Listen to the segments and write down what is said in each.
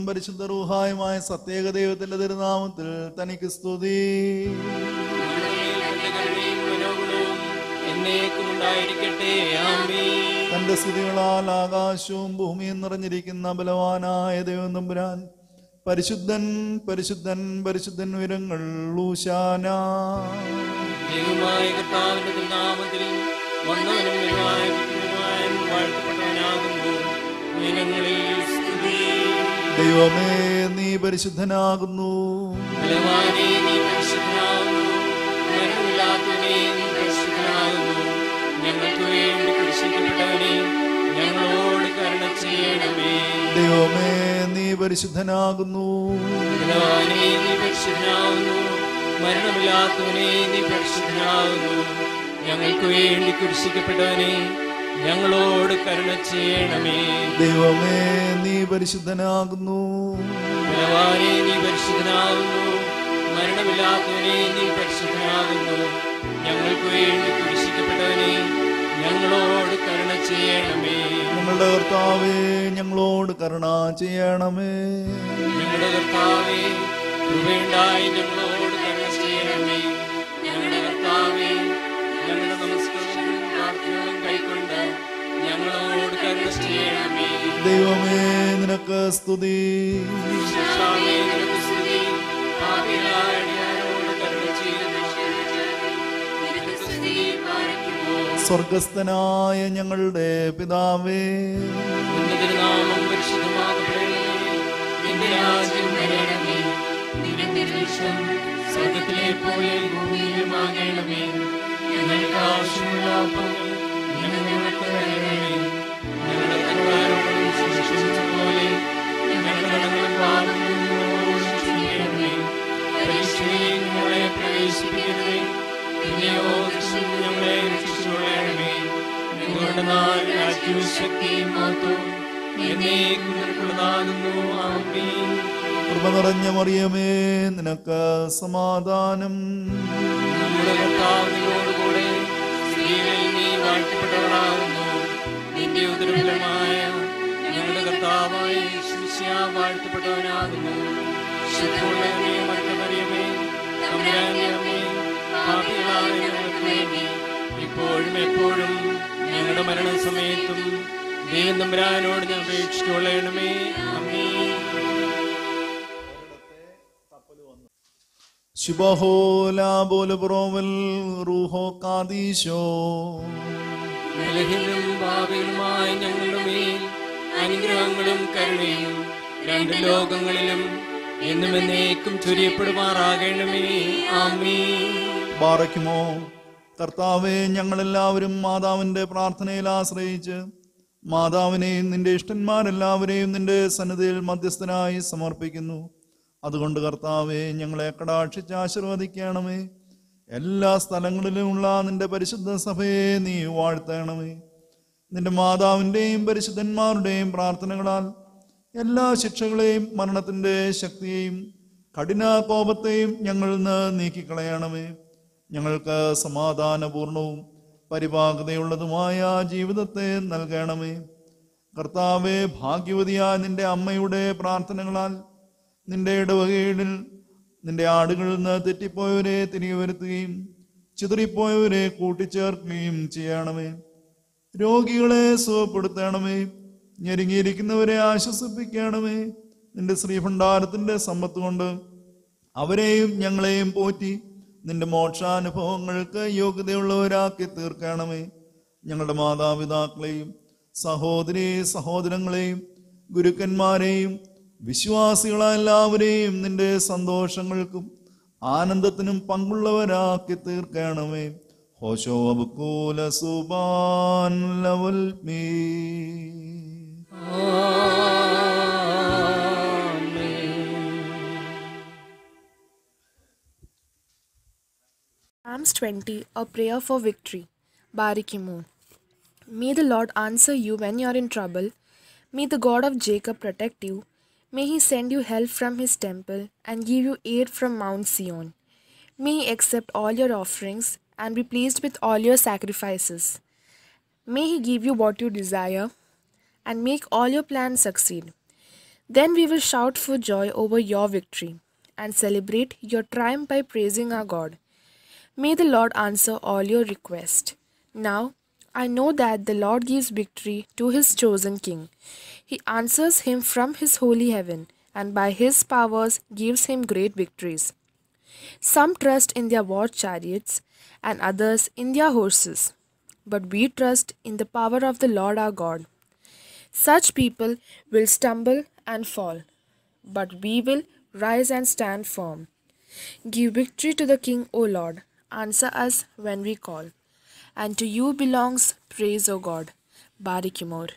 പരിശുദ്ധ റൂഹായുമായ സത്യേക ദൈവത്തിന്റെ തിരുനാമത്തിൽ തനിക്ക് സ്തുതി തന്റെ കരുണയും മനോഗുണവും എന്നേക്കും ഉണ്ടായിരിക്കട്ടെ ആമേൻ തന്റെ സ്തുതികളാൽ ആകാശവും ഭൂമിയും നിറഞ്ഞിരിക്കുന്ന ബലവാനായ ദൈവം തമ്പുരാൻ പരിശുദ്ധൻ പരിശുദ്ധൻ പരിശുദ്ധൻ ഉയരങ്ങൾ ഊശാന ദൈവമായ കർത്താവിന്റെ തിരുനാമത്തിൽ വന്നവനും വരുവാനും വരുവാനും വാഴ്ത്തപ്പെട്ടവനാകുന്നു ഉയരങ്ങളിൽ സ്തുതി ദൈവമേ നീ പരിശുദ്ധനാകുന്നു ബലവാനെ നീ പരിശുദ്ധനാകുന്നു മരണമില്ലാത്തവനെ നീ പരിശുദ്ധനാകുന്നു ഞങ്ങൾക്ക് വേണ്ടി കുരിശിക്കപ്പെട്ടവനെ ഞങ്ങളോട് കരുണ ചെയ്യണമേ ദൈവമേ നീ പരിശുദ്ധനാകുന്നു ബലവാനെ നീ പരിശുദ്ധനാകുന്നു മരണമില്ലാത്തവനെ നീ പരിശുദ്ധനാകുന്നു ഞങ്ങൾക്ക് വേണ്ടി കുരിശിക്കപ്പെട്ടവനെ ഞങ്ങളോട് കരുണ ചെയ്യണമേ ദൈവമേ നീ പരിശുദ്ധനാകുന്നു ബലവാനെ നീ പരിശുദ്ധനാകുന്നു മരണമില്ലാത്തവനെ നീ പരിശുദ്ധനാകുന്നു ഞങ്ങൾക്ക് വേണ്ടി കുരിശിക്കപ്പെട്ടവനെ ഞങ്ങളോട് കരുണ ചെയ്യണമേ ഞങ്ങളുടെ കർത്താവേ ഞങ്ങളോട് കരുണ ചെയ്യണമേ ഞങ്ങളുടെ കർത്താവേ കൃപയുണ്ടായി ഞങ്ങളോട് കരുണ ചെയ്യണമേ ഞങ്ങളുടെ കർത്താവേ ഞങ്ങളുടെ നമസ്കാരവും പ്രാർത്ഥനകളും കൈക്കൊണ്ട് ഞങ്ങളോട് കരുണ ചെയ്യണമേ ദൈവമേ നിനക്ക് സ്തുതി ശിക്ഷാവേ നിനക്ക് സ്തുതി പാപികളായ അടിയാരോട് കരുണ ചെയ്യണമേ നിനക്ക് സ്തുതി പാലിക്കുമോ സ്വർഗസ്ഥനായ ഞങ്ങളുടെ പിതാവേ നിന്റെ തിരുനാമം പരിശുദ്ധമാകപ്പെടണമേ നിന്റെ രാജ്യം വരണമേ നിന്റെ തിരുവിഷം സ്വർഗത്തിലെ പോലെ ഭൂമിയിലുമാകണമേ ഞങ്ങൾക്ക് ആവശ്യമുള്ള അപ്പങ്ങൾ ഞങ്ങൾ ഞങ്ങൾക്ക് തരണമേ ഞങ്ങളുടെ കടക്കാരോട് ശിക്ഷിച്ച പോലെ ഞങ്ങളുടെ കടങ്ങളും പാപങ്ങളും ഞങ്ങളോട് ക്ഷമിക്കണമേ പരീക്ഷയിൽ ഞങ്ങളെ പ്രവേശിപ്പിക്കരുതേ പിന്നെയോ ദുഷ്ടൻ ഞങ്ങളെ രക്ഷിച്ചുകൊള്ളണമേ നിങ്ങളുടെ നാൾ രാജ്യവും ശക്തിയും മഹത്വവും എന്നേക്കും നിനക്കുള്ളതാകുന്നു ആമേൻ കൃപ നിറഞ്ഞ മറിയമേ നിനക്ക് സമാധാനം നമ്മുടെ കർത്താവ് നിന്നോടുകൂടെ സ്ത്രീകളിൽ നീ വാഴ്ത്തപ്പെട്ടവളാകുന്നു നിന്റെ ഉദരഫലമായ ഞങ്ങളുടെ കർത്താവായ ശിഷ്യ വാഴ്ത്തപ്പെട്ടവനാകുന്നു ശുദ്ധമുള്ളവനെ മറ്റമറിയമേ തമ്പുരാന്റെ അമ്മേ പാപികളായ ഞങ്ങൾക്ക് വേണ്ടി ഇപ്പോഴും എപ്പോഴും ഞങ്ങളുടെ മരണസമയത്തും ദൈവം തമ്പുരാനോട് ഞാൻ അപേക്ഷിച്ചുകൊള്ളണമേ അമ്മേ ശുഭഹോലാബോലബ്രോവൽ റൂഹോ കാദീശോ ബലഹീനരും പാപികളുമായ ഞങ്ങളുടെ മേൽ അനുഗ്രഹങ്ങളും കരുണയും രണ്ട് ലോകങ്ങളിലും എന്നും എന്നേക്കും ചൊരിയപ്പെടുമാറാകണമേ ആമേ ബാറയ്ക്കുമോ കർത്താവെ ഞങ്ങളെല്ലാവരും മാതാവിന്റെ പ്രാർത്ഥനയിൽ ആശ്രയിച്ച് മാതാവിനെയും നിന്റെ ഇഷ്ടന്മാരെല്ലാവരെയും നിന്റെ സന്നിധിയിൽ മധ്യസ്ഥനായി സമർപ്പിക്കുന്നു അതുകൊണ്ട് കർത്താവെ ഞങ്ങളെ കടാക്ഷിച്ച് ആശീർവദിക്കണമേ എല്ലാ സ്ഥലങ്ങളിലുമുള്ള നിന്റെ പരിശുദ്ധ സഭയെ നീ വാഴ്ത്തണമേ നിന്റെ മാതാവിൻ്റെയും പരിശുദ്ധന്മാരുടെയും പ്രാർത്ഥനകളാൽ എല്ലാ ശിക്ഷകളെയും മരണത്തിൻ്റെ ശക്തിയെയും കഠിന കോപത്തെയും ഞങ്ങളിൽ നിന്ന് നീക്കിക്കളയണമേ ഞങ്ങൾക്ക് സമാധാനപൂർണവും പരിപാകതയുള്ളതുമായ ജീവിതത്തെ നൽകണമേ കർത്താവെ ഭാഗ്യവതിയായ നിന്റെ അമ്മയുടെ പ്രാർത്ഥനകളാൽ നിന്റെ ഇടവകയിടിൽ നിന്റെ ആടുകളിൽ നിന്ന് തെറ്റിപ്പോയവരെ തിരികെ വരുത്തുകയും ചിതറിപ്പോയവരെ കൂട്ടിച്ചേർക്കുകയും ചെയ്യണമേ രോഗികളെ സുഖപ്പെടുത്തണമേ ഞെരുങ്ങിയിരിക്കുന്നവരെ ആശ്വസിപ്പിക്കണമേ നിന്റെ ശ്രീഭണ്ഡാരത്തിന്റെ സമ്പത്ത് കൊണ്ട് അവരെയും ഞങ്ങളെയും പോറ്റി നിന്റെ മോക്ഷാനുഭവങ്ങൾക്ക് യോഗ്യതയുള്ളവരാക്കി തീർക്കണമേ ഞങ്ങളുടെ മാതാപിതാക്കളെയും സഹോദരി സഹോദരങ്ങളെയും ഗുരുക്കന്മാരെയും വിശ്വാസികളായ എല്ലാവരെയും നിന്റെ സന്തോഷങ്ങൾക്കും ആനന്ദത്തിനും പങ്കുള്ളവരാക്കി തീർക്കണമേ ഹോശോ അബുക്കൂല സുബാൻ ലവൽ മീ Psalms 20, a prayer for victory. Barikimu. May the Lord answer you when you are in trouble. May the God of Jacob protect you. May he send you help from his temple and give you aid from Mount Zion. May he accept all your offerings and be pleased with all your sacrifices. May he give you what you desire and make all your plans succeed. Then we will shout for joy over your victory and celebrate your triumph by praising our God. May the Lord answer all your requests. Now, I know that the Lord gives victory to his chosen king. He answers him from his holy heaven and by his powers gives him great victories. Some trust in their war chariots and others in their horses, but we trust in the power of the Lord our God. Such people will stumble and fall, but we will rise and stand firm. Give victory to the King, O Lord. Answer us when we call. And to you belongs praise, O God. Barikimor.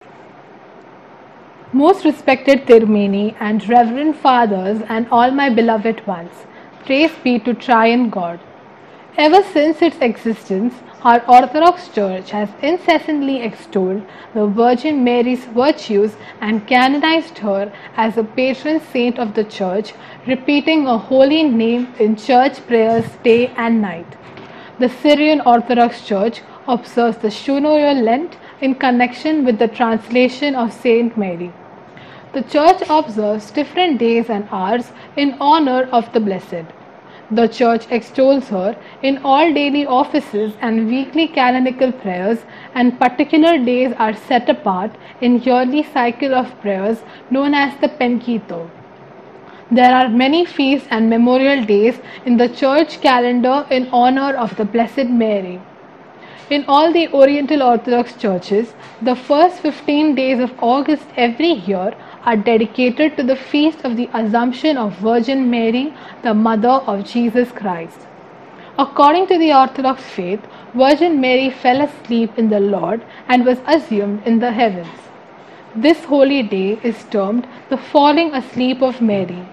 Most respected Tirmini and reverend fathers and all my beloved ones, praise be to Triune God. Ever since its existence, our Orthodox Church has incessantly extolled the Virgin Mary's virtues and canonized her as a patron saint of the Church, repeating a holy name in church prayers day and night. The Syrian Orthodox Church observes the Shunoyo Lent in connection with the translation of Saint Mary. The Church observes different days and hours in honor of the Blessed. The Church extols her in all daily offices and weekly canonical prayers, and particular days are set apart in yearly cycle of prayers known as the Penquito. There are many feasts and memorial days in the church calendar in honor of the Blessed Mary. In all the Oriental Orthodox churches, the first 15 days of August every year are dedicated to the feast of the Assumption of Virgin Mary, the Mother of Jesus Christ. According to the Orthodox faith, Virgin Mary fell asleep in the Lord and was assumed in the heavens. This holy day is termed the falling asleep of Mary.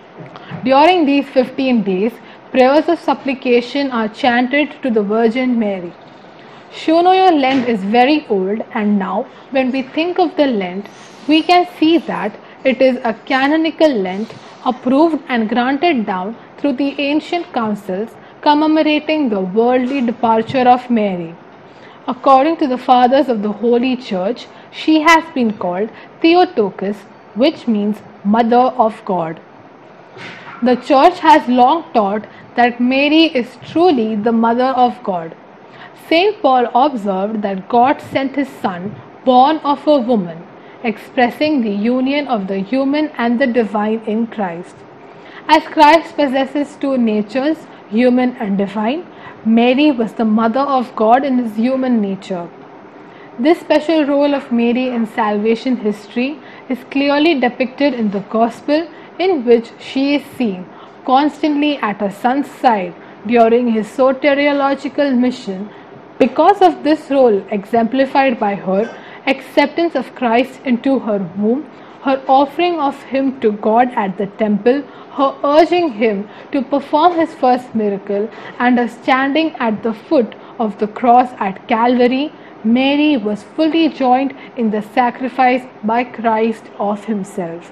During these 15 days, prayers of supplication are chanted to the Virgin Mary. Shunoyo Lent is very old, and now when we think of the Lent, we can see that it is a canonical Lent approved and granted down through the ancient councils commemorating the worldly departure of Mary. According to the fathers of the Holy Church, she has been called Theotokos, which means Mother of God. The Church has long taught that Mary is truly the Mother of God. St. Paul observed that God sent his Son, born of a woman, expressing the union of the human and the divine in Christ. As Christ possesses two natures, human and divine, Mary was the mother of God in his human nature. This special role of Mary in salvation history is clearly depicted in the Gospel, in which she is seen constantly at her son's side during his soteriological mission. Because of this role exemplified by her acceptance of Christ into her womb, her offering of him to God at the temple, her urging him to perform his first miracle, and her standing at the foot of the cross at Calvary, Mary was fully joined in the sacrifice by Christ of himself.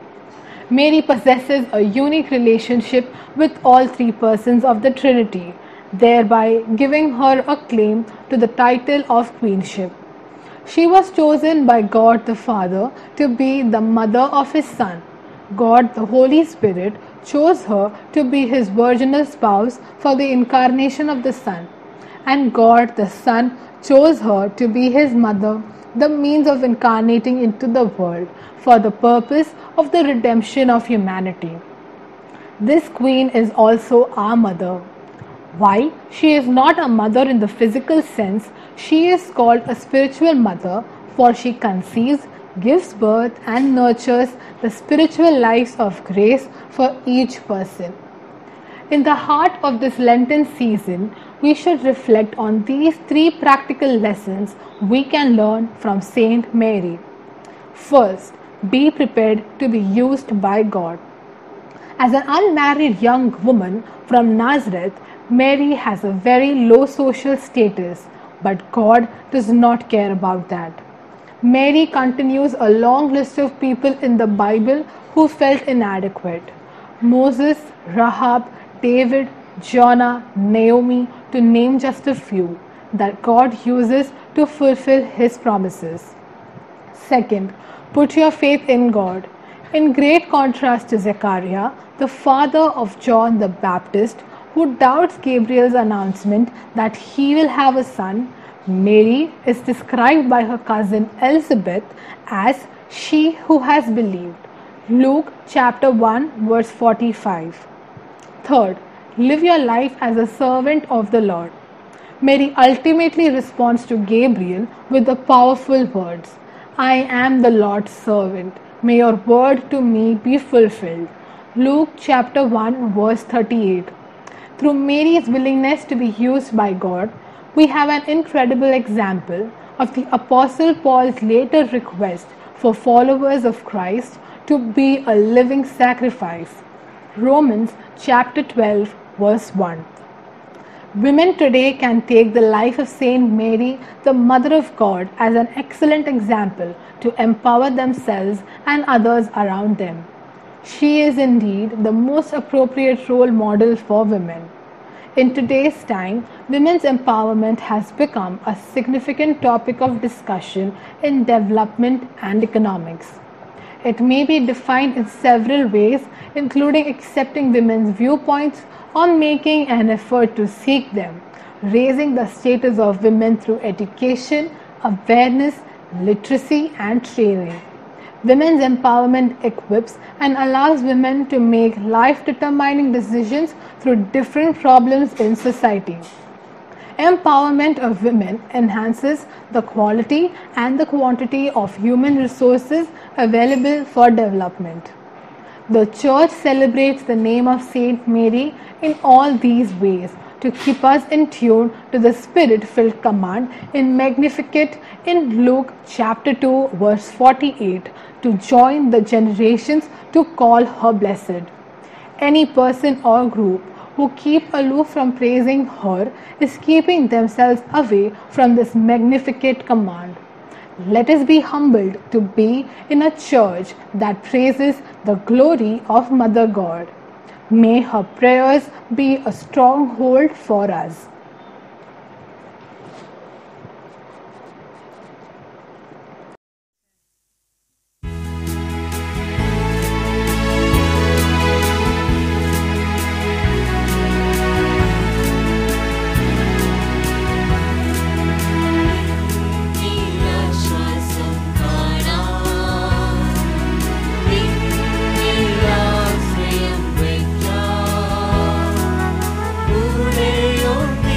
Mary possesses a unique relationship with all three persons of the Trinity, thereby giving her a claim to the title of queenship. She was chosen by God the Father to be the mother of his Son. God the Holy Spirit chose her to be his virginal spouse for the incarnation of the Son. And God the Son chose her to be his mother, the means of incarnating into the world for the purpose of the redemption of humanity. This queen is also our mother. While she is not a mother in the physical sense, she is called a spiritual mother for she conceives, gives birth, and nurtures the spiritual lives of grace for each person. In the heart of this Lenten season, we should reflect on these three practical lessons we can learn from Saint Mary. First, be prepared to be used by God. As an unmarried young woman from Nazareth, Mary has a very low social status, but God does not care about that. Mary continues a long list of people in the Bible who felt inadequate Moses, Rahab, David, Jonah, Naomi, to name just a few, that God uses to fulfill His promises. Second, put your faith in God. In great contrast to Zechariah, the father of John the Baptist, who doubts Gabriel's announcement that he will have a son, Mary is described by her cousin Elizabeth as she who has believed. Luke chapter 1 verse 45. Third, live your life as a servant of the Lord. Mary ultimately responds to Gabriel with the powerful words I am the Lord's servant. May your word to me be fulfilled. Luke chapter 1, verse 38. Through Mary's willingness to be used by God, we have an incredible example of the Apostle Paul's later request for followers of Christ to be a living sacrifice. Romans chapter 12, verse 1. Women today can take the life of Saint Mary, the Mother of God, as an excellent example to empower themselves and others around them. She is indeed the most appropriate role model for women. In today's time, women's empowerment has become a significant topic of discussion in development and economics. It may be defined in several ways, including accepting women's viewpoints or making an effort to seek them, raising the status of women through education, awareness, literacy, and training. Women's empowerment equips and allows women to make life determining decisions through different problems in society. Empowerment of women enhances the quality and the quantity of human resources available for development. The Church celebrates the name of Saint Mary in all these ways to keep us in tune to the Spirit filled command in Magnificat in Luke chapter 2, verse 48 to join the generations to call her blessed. Any person or group who keep aloof from praising her is keeping themselves away from this magnificent command. Let us be humbled to be in a church that praises the glory of Mother God. May her prayers be a stronghold for us. ശ്വാസം കാണാം നിന്നിലാശ്രയം വയ്ക്കാം കൂടെയുണ്ട്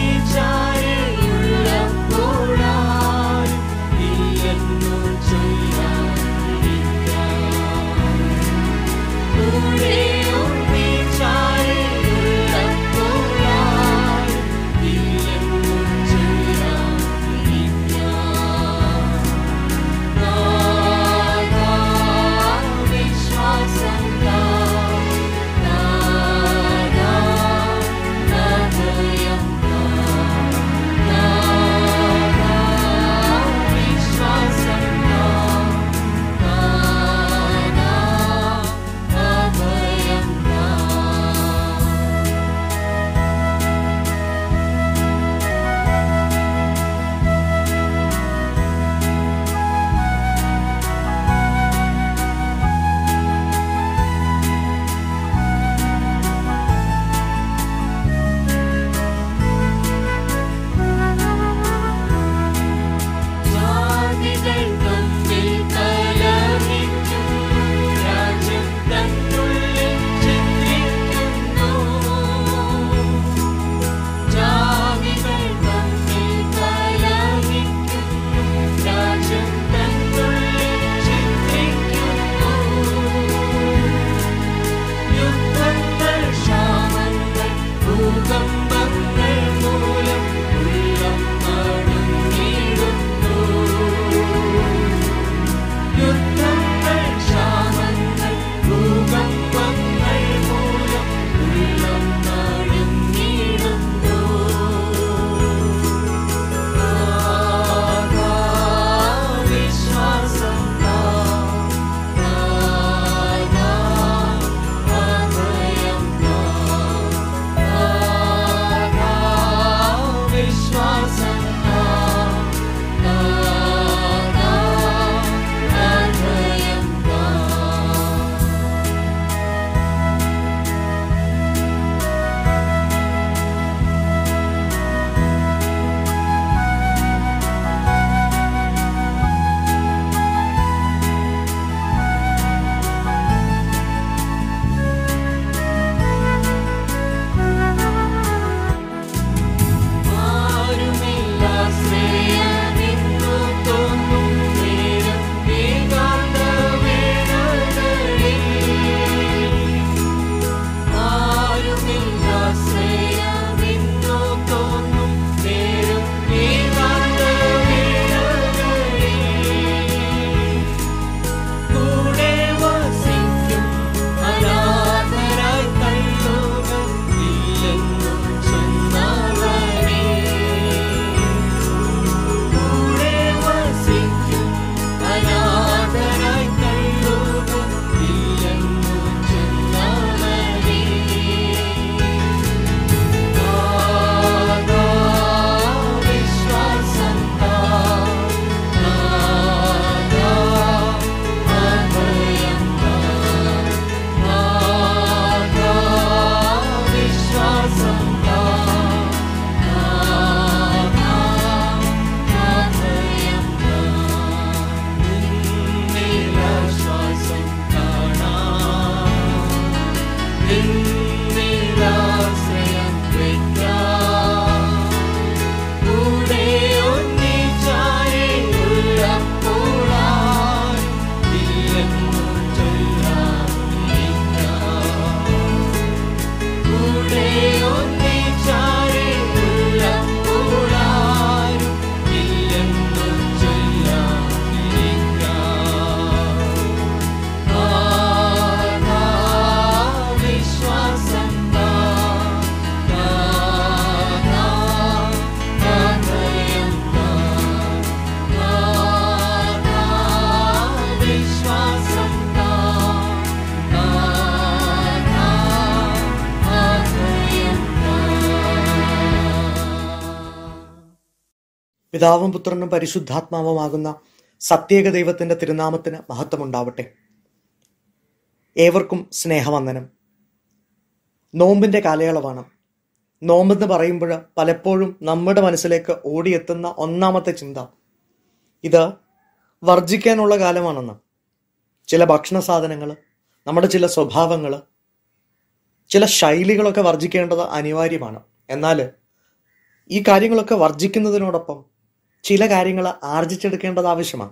പിതാവും പുത്രനും പരിശുദ്ധാത്മാവുമാകുന്ന സത്യേക ദൈവത്തിന്റെ തിരുനാമത്തിന് മഹത്വമുണ്ടാവട്ടെ ഏവർക്കും സ്നേഹവന്ദനം നോമ്പിന്റെ കാലയളവാണ് നോമ്പെന്ന് പറയുമ്പോൾ പലപ്പോഴും നമ്മുടെ മനസ്സിലേക്ക് ഓടിയെത്തുന്ന ഒന്നാമത്തെ ചിന്ത ഇത് വർജിക്കാനുള്ള കാലമാണെന്ന് ചില ഭക്ഷണ സാധനങ്ങൾ നമ്മുടെ ചില സ്വഭാവങ്ങൾ ചില ശൈലികളൊക്കെ വർജിക്കേണ്ടത് അനിവാര്യമാണ് എന്നാൽ ഈ കാര്യങ്ങളൊക്കെ വർജിക്കുന്നതിനോടൊപ്പം ചില കാര്യങ്ങൾ ആർജിച്ചെടുക്കേണ്ടത് ആവശ്യമാണ്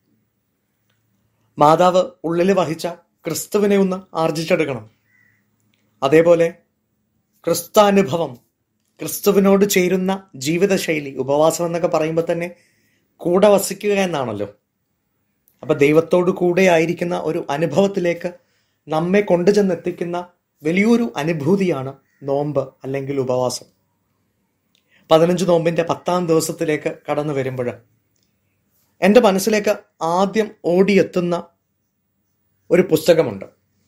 മാതാവ് ഉള്ളിൽ വഹിച്ച ക്രിസ്തുവിനെ ഒന്ന് ആർജിച്ചെടുക്കണം അതേപോലെ ക്രിസ്താനുഭവം ക്രിസ്തുവിനോട് ചേരുന്ന ജീവിതശൈലി ഉപവാസം എന്നൊക്കെ പറയുമ്പോൾ തന്നെ കൂടെ വസിക്കുക എന്നാണല്ലോ അപ്പൊ ദൈവത്തോട് കൂടെ ആയിരിക്കുന്ന ഒരു അനുഭവത്തിലേക്ക് നമ്മെ കൊണ്ടുചെന്നെത്തിക്കുന്ന വലിയൊരു അനുഭൂതിയാണ് നോമ്പ് അല്ലെങ്കിൽ ഉപവാസം പതിനഞ്ച് നോമ്പിന്റെ പത്താം ദിവസത്തിലേക്ക് കടന്നു വരുമ്പോൾ എൻ്റെ മനസ്സിലേക്ക് ആദ്യം ഓടിയെത്തുന്ന ഒരു പുസ്തകമുണ്ട്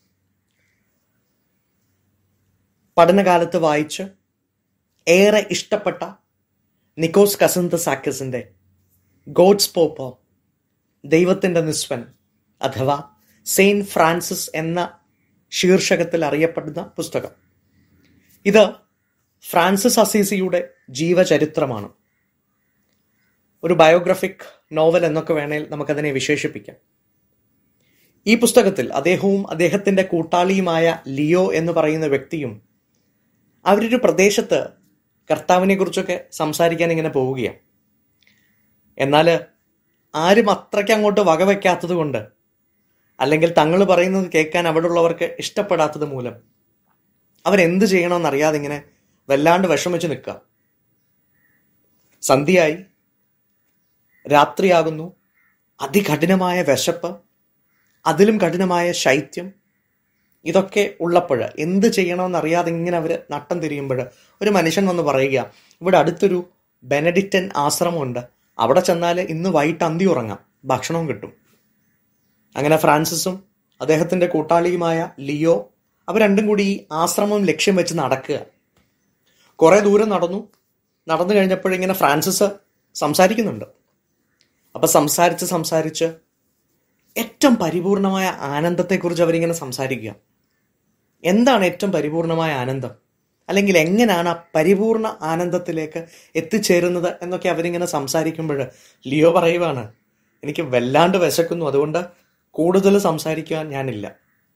പഠനകാലത്ത് വായിച്ച് ഏറെ ഇഷ്ടപ്പെട്ട നിക്കോസ് കസന്ത സാക്കസിന്റെ ഗോഡ്സ് പോപ്പോ ദൈവത്തിന്റെ നിസ്വൻ അഥവാ സെയിന്റ് ഫ്രാൻസിസ് എന്ന ശീർഷകത്തിൽ അറിയപ്പെടുന്ന പുസ്തകം ഇത് ഫ്രാൻസിസ് അസീസിയുടെ ജീവചരിത്രമാണ് ഒരു ബയോഗ്രഫിക് നോവൽ എന്നൊക്കെ വേണേൽ നമുക്കതിനെ വിശേഷിപ്പിക്കാം ഈ പുസ്തകത്തിൽ അദ്ദേഹവും അദ്ദേഹത്തിന്റെ കൂട്ടാളിയുമായ ലിയോ എന്ന് പറയുന്ന വ്യക്തിയും അവരൊരു പ്രദേശത്ത് കർത്താവിനെ കുറിച്ചൊക്കെ സംസാരിക്കാൻ ഇങ്ങനെ പോവുകയാണ് എന്നാൽ ആരും അത്രയ്ക്ക് അങ്ങോട്ട് വകവെക്കാത്തത് കൊണ്ട് അല്ലെങ്കിൽ തങ്ങൾ പറയുന്നത് കേൾക്കാൻ അവിടെയുള്ളവർക്ക് ഇഷ്ടപ്പെടാത്തത് മൂലം അവരെന്ത് ചെയ്യണമെന്നറിയാതെ ഇങ്ങനെ വല്ലാണ്ട് വിഷമിച്ച് നിൽക്കുക സന്ധ്യയായി രാത്രിയാകുന്നു അതികഠിനമായ വിശപ്പ് അതിലും കഠിനമായ ശൈത്യം ഇതൊക്കെ ഉള്ളപ്പോൾ എന്ത് ചെയ്യണമെന്നറിയാതെ ഇങ്ങനെ അവർ നട്ടം തിരിയുമ്പോൾ ഒരു മനുഷ്യൻ വന്ന് പറയുക ഇവിടെ അടുത്തൊരു ബെനഡിക്റ്റൻ ആശ്രമമുണ്ട് അവിടെ ചെന്നാൽ ഇന്ന് വൈകിട്ട് അന്തി ഉറങ്ങാം ഭക്ഷണവും കിട്ടും അങ്ങനെ ഫ്രാൻസിസും അദ്ദേഹത്തിന്റെ കൂട്ടാളിയുമായ ലിയോ അവർ രണ്ടും കൂടി ഈ ആശ്രമം ലക്ഷ്യം വെച്ച് നടക്കുക കുറെ ദൂരം നടന്നു നടന്നു കഴിഞ്ഞപ്പോഴിങ്ങനെ ഫ്രാൻസിസ് സംസാരിക്കുന്നുണ്ട് അപ്പൊ സംസാരിച്ച് സംസാരിച്ച് ഏറ്റവും പരിപൂർണമായ ആനന്ദത്തെക്കുറിച്ച് അവരിങ്ങനെ സംസാരിക്കുക എന്താണ് ഏറ്റവും പരിപൂർണമായ ആനന്ദം അല്ലെങ്കിൽ എങ്ങനെയാണ് ആ പരിപൂർണ ആനന്ദത്തിലേക്ക് എത്തിച്ചേരുന്നത് എന്നൊക്കെ അവരിങ്ങനെ സംസാരിക്കുമ്പോൾ ലിയോ പറയുവാണ് എനിക്ക് വല്ലാണ്ട് വിശക്കുന്നു അതുകൊണ്ട് കൂടുതൽ സംസാരിക്കുവാൻ ഞാനില്ല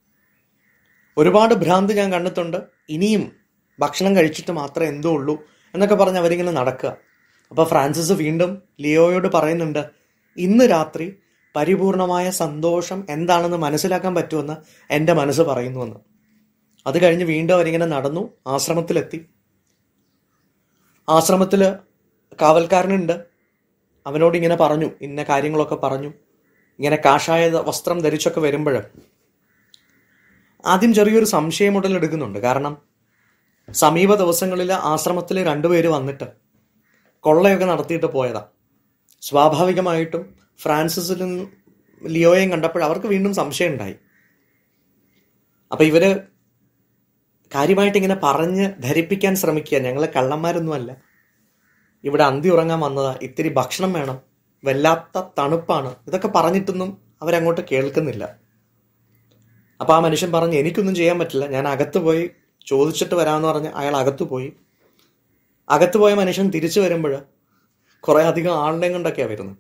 ഒരുപാട് ഭ്രാന്ത് ഞാൻ കണ്ടിട്ടുണ്ട് ഇനിയും ഭക്ഷണം കഴിച്ചിട്ട് മാത്രമേ എന്തോ ഉള്ളൂ എന്നൊക്കെ പറഞ്ഞ് അവരിങ്ങനെ നടക്കുക അപ്പോൾ ഫ്രാൻസിസ് വീണ്ടും ലിയോയോട് പറയുന്നുണ്ട് ഇന്ന് രാത്രി പരിപൂർണമായ സന്തോഷം എന്താണെന്ന് മനസ്സിലാക്കാൻ പറ്റുമെന്ന് എൻ്റെ മനസ്സ് പറയുന്നുവെന്ന് അത് കഴിഞ്ഞ് വീണ്ടും അവരിങ്ങനെ നടന്നു ആശ്രമത്തിലെത്തി ആശ്രമത്തിൽ കാവൽക്കാരനുണ്ട് അവനോട് ഇങ്ങനെ പറഞ്ഞു ഇന്ന കാര്യങ്ങളൊക്കെ പറഞ്ഞു ഇങ്ങനെ കാഷായ വസ്ത്രം ധരിച്ചൊക്കെ വരുമ്പോൾ ആദ്യം ചെറിയൊരു സംശയം ഉടലെടുക്കുന്നുണ്ട് കാരണം സമീപ ദിവസങ്ങളിൽ ആശ്രമത്തിൽ രണ്ടുപേര് വന്നിട്ട് കൊള്ളയൊക്കെ നടത്തിയിട്ട് പോയതാ സ്വാഭാവികമായിട്ടും ഫ്രാൻസിസിലും ലിയോയെയും കണ്ടപ്പോൾ അവർക്ക് വീണ്ടും സംശയം ഉണ്ടായി അപ്പൊ ഇവര് കാര്യമായിട്ട് ഇങ്ങനെ പറഞ്ഞ് ധരിപ്പിക്കാൻ ശ്രമിക്കുക ഞങ്ങൾ കള്ളന്മാരൊന്നുമല്ല ഇവിടെ അന്തി ഉറങ്ങാൻ വന്നതാ ഇത്തിരി ഭക്ഷണം വേണം വല്ലാത്ത തണുപ്പാണ് ഇതൊക്കെ പറഞ്ഞിട്ടൊന്നും അവരങ്ങോട്ട് കേൾക്കുന്നില്ല അപ്പൊ ആ മനുഷ്യൻ പറഞ്ഞു എനിക്കൊന്നും ചെയ്യാൻ പറ്റില്ല ഞാൻ അകത്ത് പോയി ചോദിച്ചിട്ട് വരാമെന്ന് പറഞ്ഞ് അയാൾ അകത്ത് പോയി അകത്ത് പോയ മനുഷ്യൻ തിരിച്ചു വരുമ്പോൾ കുറെ അധികം ആളുടെയും കൊണ്ടൊക്കെയാണ് വരുന്നത്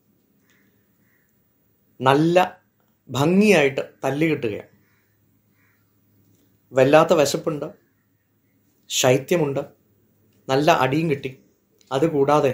നല്ല ഭംഗിയായിട്ട് തല്ലി കിട്ടുകയാണ് വല്ലാത്ത വിശപ്പുണ്ട് ശൈത്യമുണ്ട് നല്ല അടിയും കിട്ടി അതുകൂടാതെ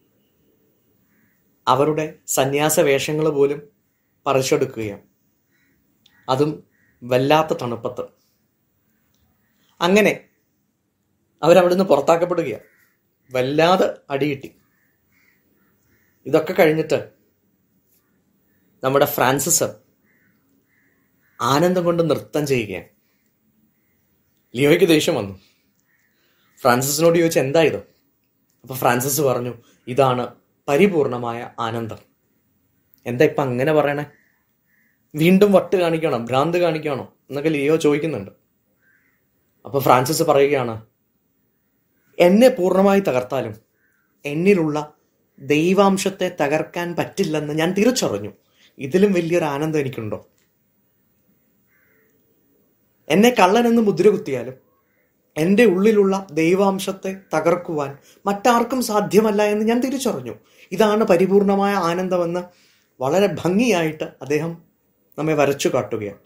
അവരുടെ സന്യാസ വേഷങ്ങൾ പോലും പറിച്ചെടുക്കുകയാണ് അതും വല്ലാത്ത തണുപ്പത്ത് അങ്ങനെ അവരവിടുന്ന് പുറത്താക്കപ്പെടുകയാണ് വല്ലാതെ അടികിട്ടി ഇതൊക്കെ കഴിഞ്ഞിട്ട് നമ്മുടെ ഫ്രാൻസിസ് ആനന്ദം കൊണ്ട് നൃത്തം ചെയ്യുകയാണ് ലിയോയ്ക്ക് ദേഷ്യം വന്നു ഫ്രാൻസിസിനോട് ചോദിച്ചു എന്താ ഇത് അപ്പൊ ഫ്രാൻസിസ് പറഞ്ഞു ഇതാണ് പരിപൂർണമായ ആനന്ദം എന്താ ഇപ്പൊ അങ്ങനെ പറയണേ വീണ്ടും വട്ട് കാണിക്കണോ ഭ്രാന്ത് കാണിക്കണോ എന്നൊക്കെ ലിയോ ചോദിക്കുന്നുണ്ട് അപ്പൊ ഫ്രാൻസിസ് പറയുകയാണ് എന്നെ പൂർണ്ണമായി തകർത്താലും എന്നിലുള്ള ദൈവാംശത്തെ തകർക്കാൻ പറ്റില്ലെന്ന് ഞാൻ തിരിച്ചറിഞ്ഞു ഇതിലും വലിയൊരു ആനന്ദം എനിക്കുണ്ടോ എന്നെ കള്ളനെന്ന് മുദ്ര കുത്തിയാലും എൻ്റെ ഉള്ളിലുള്ള ദൈവാംശത്തെ തകർക്കുവാൻ മറ്റാർക്കും സാധ്യമല്ല എന്ന് ഞാൻ തിരിച്ചറിഞ്ഞു ഇതാണ് പരിപൂർണമായ ആനന്ദമെന്ന് വളരെ ഭംഗിയായിട്ട് അദ്ദേഹം നമ്മെ വരച്ചു കാട്ടുകയാണ്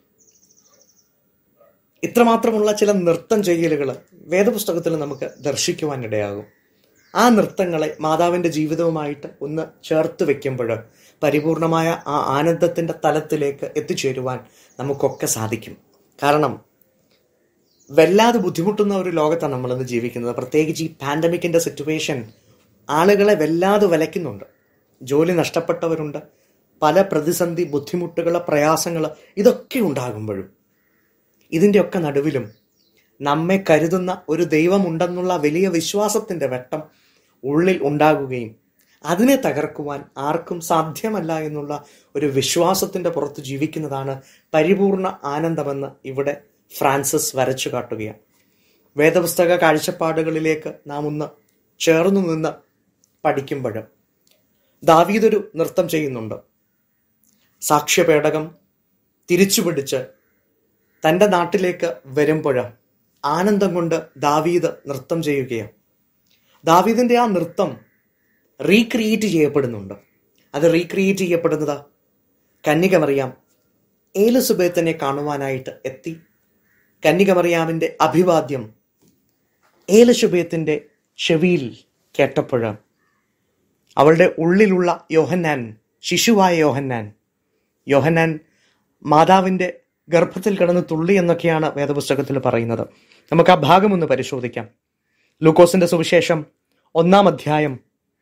ഇത്രമാത്രമുള്ള ചില നൃത്തം ചെയ്യലുകൾ വേദപുസ്തകത്തിൽ നമുക്ക് ദർശിക്കുവാനിടയാകും ആ നൃത്തങ്ങളെ മാതാവിൻ്റെ ജീവിതവുമായിട്ട് ഒന്ന് ചേർത്ത് വെക്കുമ്പോൾ പരിപൂർണമായ ആ ആനന്ദത്തിൻ്റെ തലത്തിലേക്ക് എത്തിച്ചേരുവാൻ നമുക്കൊക്കെ സാധിക്കും കാരണം വല്ലാതെ ബുദ്ധിമുട്ടുന്ന ഒരു ലോകത്താണ് നമ്മളിന്ന് ജീവിക്കുന്നത് പ്രത്യേകിച്ച് ഈ പാൻഡമിക്കിൻ്റെ സിറ്റുവേഷൻ ആളുകളെ വല്ലാതെ വലയ്ക്കുന്നുണ്ട് ജോലി നഷ്ടപ്പെട്ടവരുണ്ട് പല പ്രതിസന്ധി ബുദ്ധിമുട്ടുകൾ പ്രയാസങ്ങൾ ഇതൊക്കെ ഉണ്ടാകുമ്പോഴും ഇതിൻ്റെയൊക്കെ നടുവിലും നമ്മെ കരുതുന്ന ഒരു ദൈവമുണ്ടെന്നുള്ള വലിയ വിശ്വാസത്തിൻ്റെ വെട്ടം ഉള്ളിൽ ഉണ്ടാകുകയും അതിനെ തകർക്കുവാൻ ആർക്കും സാധ്യമല്ല എന്നുള്ള ഒരു വിശ്വാസത്തിൻ്റെ പുറത്ത് ജീവിക്കുന്നതാണ് പരിപൂർണ ആനന്ദമെന്ന് ഇവിടെ ഫ്രാൻസിസ് വരച്ചു കാട്ടുകയാണ് വേദപുസ്തക കാഴ്ചപ്പാടുകളിലേക്ക് നാം ഒന്ന് ചേർന്നു നിന്ന് പഠിക്കുമ്പോൾ ദാവീദൊരു നൃത്തം ചെയ്യുന്നുണ്ട് സാക്ഷ്യപേടകം തിരിച്ചുപിടിച്ച് തൻ്റെ നാട്ടിലേക്ക് വരുമ്പോൾ ആനന്ദം കൊണ്ട് ദാവീദ് നൃത്തം ചെയ്യുകയാണ് ദാവീദിൻ്റെ ആ നൃത്തം റീക്രിയേറ്റ് ചെയ്യപ്പെടുന്നുണ്ട് അത് റീക്രിയേറ്റ് ചെയ്യപ്പെടുന്നത് കന്യകമറിയാം ഏലിസബത്തിനെ കാണുവാനായിട്ട് എത്തി കന്യകമറിയാമിൻ്റെ അഭിവാദ്യം ഏലിസബത്തിൻ്റെ ചെവിയിൽ കേട്ടപ്പോഴാണ് അവളുടെ ഉള്ളിലുള്ള യോഹന്നാൻ ശിശുവായ യോഹന്നാൻ യോഹന്നാൻ മാതാവിൻ്റെ ഗർഭത്തിൽ കിടന്ന് തുള്ളി എന്നൊക്കെയാണ് വേദപുസ്തകത്തിൽ പറയുന്നത് നമുക്ക് ആ ഭാഗം ഒന്ന് പരിശോധിക്കാം ലൂക്കോസിന്റെ സുവിശേഷം ഒന്നാം അധ്യായം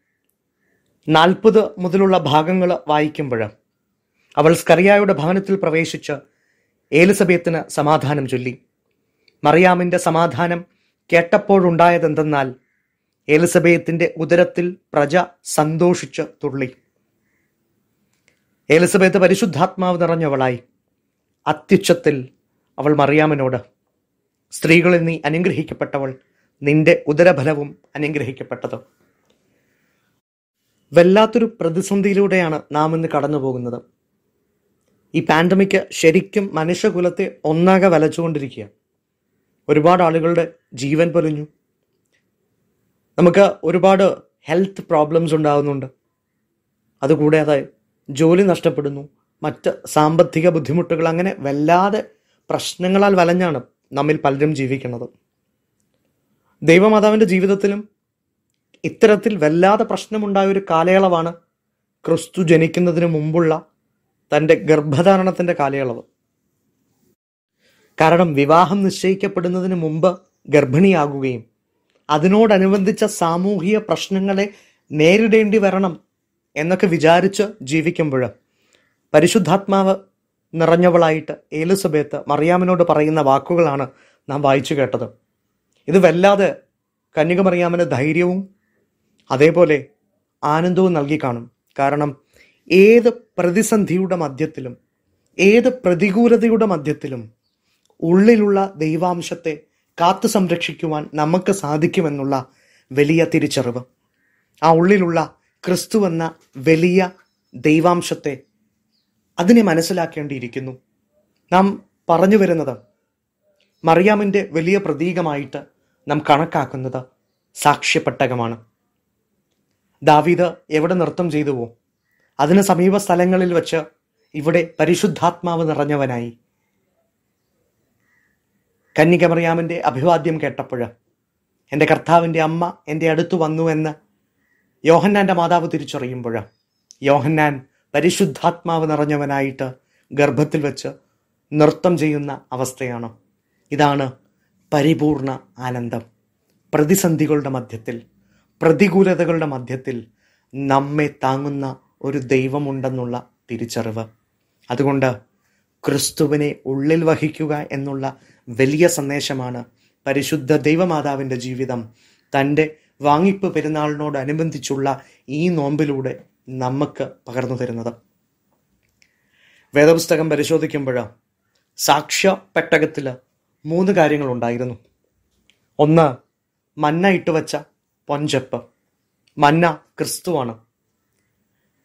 നാൽപ്പത് മുതലുള്ള ഭാഗങ്ങൾ വായിക്കുമ്പോൾ അവൾ സ്കറിയായുടെ ഭവനത്തിൽ പ്രവേശിച്ച് ഏലിസബേത്തിന് സമാധാനം ചൊല്ലി മറിയാമിന്റെ സമാധാനം കേട്ടപ്പോഴുണ്ടായതെന്തെന്നാൽ എലിസബേത്തിന്റെ ഉദരത്തിൽ പ്രജ സന്തോഷിച്ച് തുള്ളി എലിസബത്ത് പരിശുദ്ധാത്മാവ് നിറഞ്ഞവളായി അത്യുച്ചത്തിൽ അവൾ മറിയാമനോട് സ്ത്രീകളിൽ നീ അനുഗ്രഹിക്കപ്പെട്ടവൾ നിന്റെ ഉദരഫലവും അനുഗ്രഹിക്കപ്പെട്ടത് വല്ലാത്തൊരു പ്രതിസന്ധിയിലൂടെയാണ് നാം ഇന്ന് കടന്നു പോകുന്നത് ഈ പാൻഡമിക് ശരിക്കും മനുഷ്യകുലത്തെ ഒന്നാകെ വലച്ചുകൊണ്ടിരിക്കുക ഒരുപാട് ആളുകളുടെ ജീവൻ പൊലിഞ്ഞു നമുക്ക് ഒരുപാട് ഹെൽത്ത് പ്രോബ്ലംസ് ഉണ്ടാകുന്നുണ്ട് അതുകൂടാതെ ജോലി നഷ്ടപ്പെടുന്നു മറ്റ് സാമ്പത്തിക ബുദ്ധിമുട്ടുകൾ അങ്ങനെ വല്ലാതെ പ്രശ്നങ്ങളാൽ വലഞ്ഞാണ് നമ്മിൽ പലരും ജീവിക്കുന്നത് ദൈവമാതാവിൻ്റെ ജീവിതത്തിലും ഇത്തരത്തിൽ വല്ലാതെ പ്രശ്നമുണ്ടായ ഒരു കാലയളവാണ് ക്രിസ്തു ജനിക്കുന്നതിന് മുമ്പുള്ള തൻ്റെ ഗർഭധാരണത്തിൻ്റെ കാലയളവ് കാരണം വിവാഹം നിശ്ചയിക്കപ്പെടുന്നതിന് മുമ്പ് ഗർഭിണിയാകുകയും അതിനോടനുബന്ധിച്ച സാമൂഹിക പ്രശ്നങ്ങളെ നേരിടേണ്ടി വരണം എന്നൊക്കെ വിചാരിച്ച് ജീവിക്കുമ്പോൾ പരിശുദ്ധാത്മാവ് നിറഞ്ഞവളായിട്ട് ഏലിസബത്ത് മറിയാമിനോട് പറയുന്ന വാക്കുകളാണ് നാം വായിച്ചു കേട്ടത് ഇത് വല്ലാതെ കന്യക മറിയാമിന് ധൈര്യവും അതേപോലെ ആനന്ദവും നൽകി കാണും കാരണം ഏത് പ്രതിസന്ധിയുടെ മധ്യത്തിലും ഏത് പ്രതികൂലതയുടെ മധ്യത്തിലും ഉള്ളിലുള്ള ദൈവാംശത്തെ കാത്തു സംരക്ഷിക്കുവാൻ നമുക്ക് സാധിക്കുമെന്നുള്ള വലിയ തിരിച്ചറിവ് ആ ഉള്ളിലുള്ള ക്രിസ്തു എന്ന വലിയ ദൈവാംശത്തെ അതിനെ മനസ്സിലാക്കേണ്ടിയിരിക്കുന്നു നാം പറഞ്ഞു വരുന്നത് മറിയാമിൻ്റെ വലിയ പ്രതീകമായിട്ട് നാം കണക്കാക്കുന്നത് സാക്ഷ്യപ്പെട്ടകമാണ് ദാവീദ് എവിടെ നൃത്തം ചെയ്തുവോ അതിന് സമീപ സ്ഥലങ്ങളിൽ വെച്ച് ഇവിടെ പരിശുദ്ധാത്മാവ് നിറഞ്ഞവനായി കന്യക മറിയാമിൻ്റെ അഭിവാദ്യം കേട്ടപ്പോൾ എൻ്റെ കർത്താവിൻ്റെ അമ്മ എൻ്റെ അടുത്ത് വന്നു എന്ന് യോഹന്നാൻ്റെ മാതാവ് തിരിച്ചറിയുമ്പോൾ യോഹന്നാൻ പരിശുദ്ധാത്മാവ് നിറഞ്ഞവനായിട്ട് ഗർഭത്തിൽ വെച്ച് നൃത്തം ചെയ്യുന്ന അവസ്ഥയാണ് ഇതാണ് പരിപൂർണ ആനന്ദം പ്രതിസന്ധികളുടെ മധ്യത്തിൽ പ്രതികൂലതകളുടെ മധ്യത്തിൽ നമ്മെ താങ്ങുന്ന ഒരു ദൈവമുണ്ടെന്നുള്ള തിരിച്ചറിവ് അതുകൊണ്ട് ക്രിസ്തുവിനെ ഉള്ളിൽ വഹിക്കുക എന്നുള്ള വലിയ സന്ദേശമാണ് പരിശുദ്ധ ദൈവമാതാവിൻ്റെ ജീവിതം തൻ്റെ വാങ്ങിപ്പ് പെരുന്നാളിനോടനുബന്ധിച്ചുള്ള ഈ നോമ്പിലൂടെ നമുക്ക് പകർന്നു തരുന്നത് വേദപുസ്തകം പരിശോധിക്കുമ്പോൾ സാക്ഷ്യ പെട്ടകത്തിൽ മൂന്ന് കാര്യങ്ങളുണ്ടായിരുന്നു ഒന്ന് മന്ന ഇട്ടുവച്ച പൊഞ്ചപ്പ് മന്ന ക്രിസ്തുവാണ്